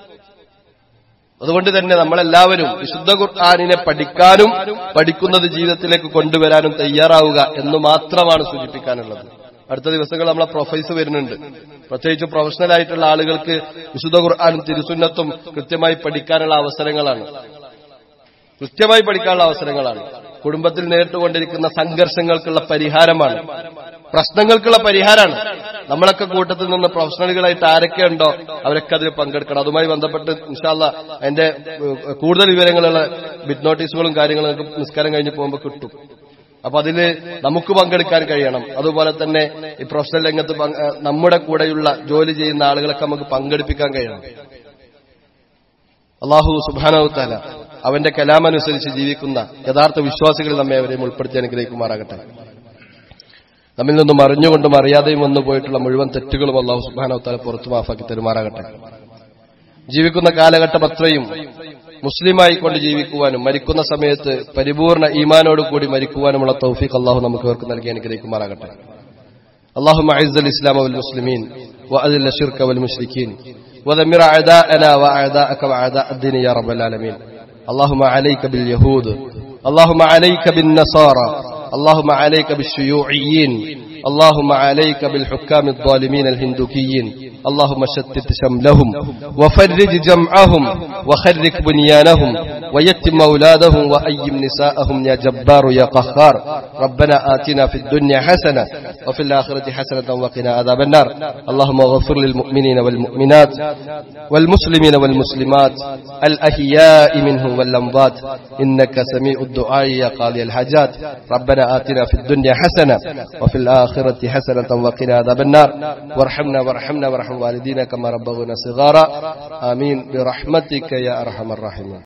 അതുകൊണ്ട് തന്നെ നമ്മളെല്ലാവരും വിശുദ്ധ ഖുർആാനിനെ പഠിക്കാനും പഠിക്കുന്നത് ജീവിതത്തിലേക്ക് കൊണ്ടുവരാനും തയ്യാറാവുക എന്ന് മാത്രമാണ് സൂചിപ്പിക്കാനുള്ളത് അടുത്ത ദിവസങ്ങൾ നമ്മളെ പ്രൊഫൈസ് വരുന്നുണ്ട് പ്രത്യേകിച്ച് പ്രൊഫഷണൽ ആയിട്ടുള്ള ആളുകൾക്ക് വിശുദ്ധ ഖുർആാനും തിരുസുന്നത്തും കൃത്യമായി പഠിക്കാനുള്ള അവസരങ്ങളാണ് കൃത്യമായി പഠിക്കാനുള്ള അവസരങ്ങളാണ് കുടുംബത്തിൽ നേരിട്ടുകൊണ്ടിരിക്കുന്ന സംഘർഷങ്ങൾക്കുള്ള പരിഹാരമാണ് പ്രശ്നങ്ങൾക്കുള്ള പരിഹാരമാണ് നമ്മളൊക്കെ കൂട്ടത്തിൽ നിന്ന് പ്രൊഫഷണലുകളായിട്ട് ആരൊക്കെ ഉണ്ടോ അവരൊക്കെ അതിൽ പങ്കെടുക്കണം അതുമായി ബന്ധപ്പെട്ട് ഇൻഷാല്ല അതിന്റെ ഏഹ്, കൂടുതൽ വിവരങ്ങളുള്ള ബിറ്റ് നോട്ടീസുകളും കാര്യങ്ങളും നമുക്ക് നിസ്കാരം കഴിഞ്ഞ് പോകുമ്പോൾ കിട്ടും അപ്പൊ അതില് നമുക്ക് പങ്കെടുക്കാൻ കഴിയണം അതുപോലെ തന്നെ ഈ പ്രൊഫഷണൽ രംഗത്ത് പങ്ക്- ഏഹ്, നമ്മുടെ കൂടെയുള്ള ജോലി ചെയ്യുന്ന ആളുകളൊക്കെ നമുക്ക് പങ്കെടുപ്പിക്കാൻ കഴിയണം അള്ളാഹു സുബാനവുത്താല അവന്റെ കലാമനുസരിച്ച് ജീവിക്കുന്ന യഥാർത്ഥ വിശ്വാസികൾ നമ്മെ അവരെയും ഉൾപ്പെടുത്തി അനുഗ്രഹിക്കുമാറാകട്ടെ നമ്മിൽ നിന്നും അറിഞ്ഞുകൊണ്ടും അറിയാതെയും വന്നു പോയിട്ടുള്ള മുഴുവൻ തെറ്റുകളും അള്ളാഹു സുബാനവുത്താല പുറത്തു മാഫാക്കി തരുമാറാകട്ടെ ജീവിക്കുന്ന കാലഘട്ടം അത്രയും മുസ്ലിമായി കൊണ്ട് ജീവിക്കുവാനും മരിക്കുന്ന സമയത്ത് പരിപൂർണ ഈമാനോട് കൂടി മരിക്കുവാനുമുള്ള തൗഫീഖ് അള്ളാഹു നമുക്ക് അവർക്ക് നൽകി അനുഗ്രഹിക്കുമാറാകട്ടെ اللهم اعز الاسلام والمسلمين واذل الشرك والمشركين ودمر اعداءنا واعداءك واعداء الدين يا رب العالمين اللهم عليك باليهود اللهم عليك بالنصارى اللهم عليك بالشيوعيين اللهم عليك بالحكام الظالمين الهندوكيين اللهم شتت شملهم وفرج جمعهم وخرك بنيانهم ويتم أولادهم وأيم نساءهم يا جبار يا قهار ربنا آتنا في الدنيا حسنة وفي الآخرة حسنة وقنا عذاب النار اللهم اغفر للمؤمنين والمؤمنات والمسلمين والمسلمات الأحياء منهم والأموات إنك سميع الدعاء يا قاضي الحاجات ربنا آتنا في الدنيا حسنة وفي الآخرة حسنة وقنا عذاب النار وارحمنا وارحمنا وارحم والدينا كما ربونا صغارا آمين برحمتك يا أرحم الراحمين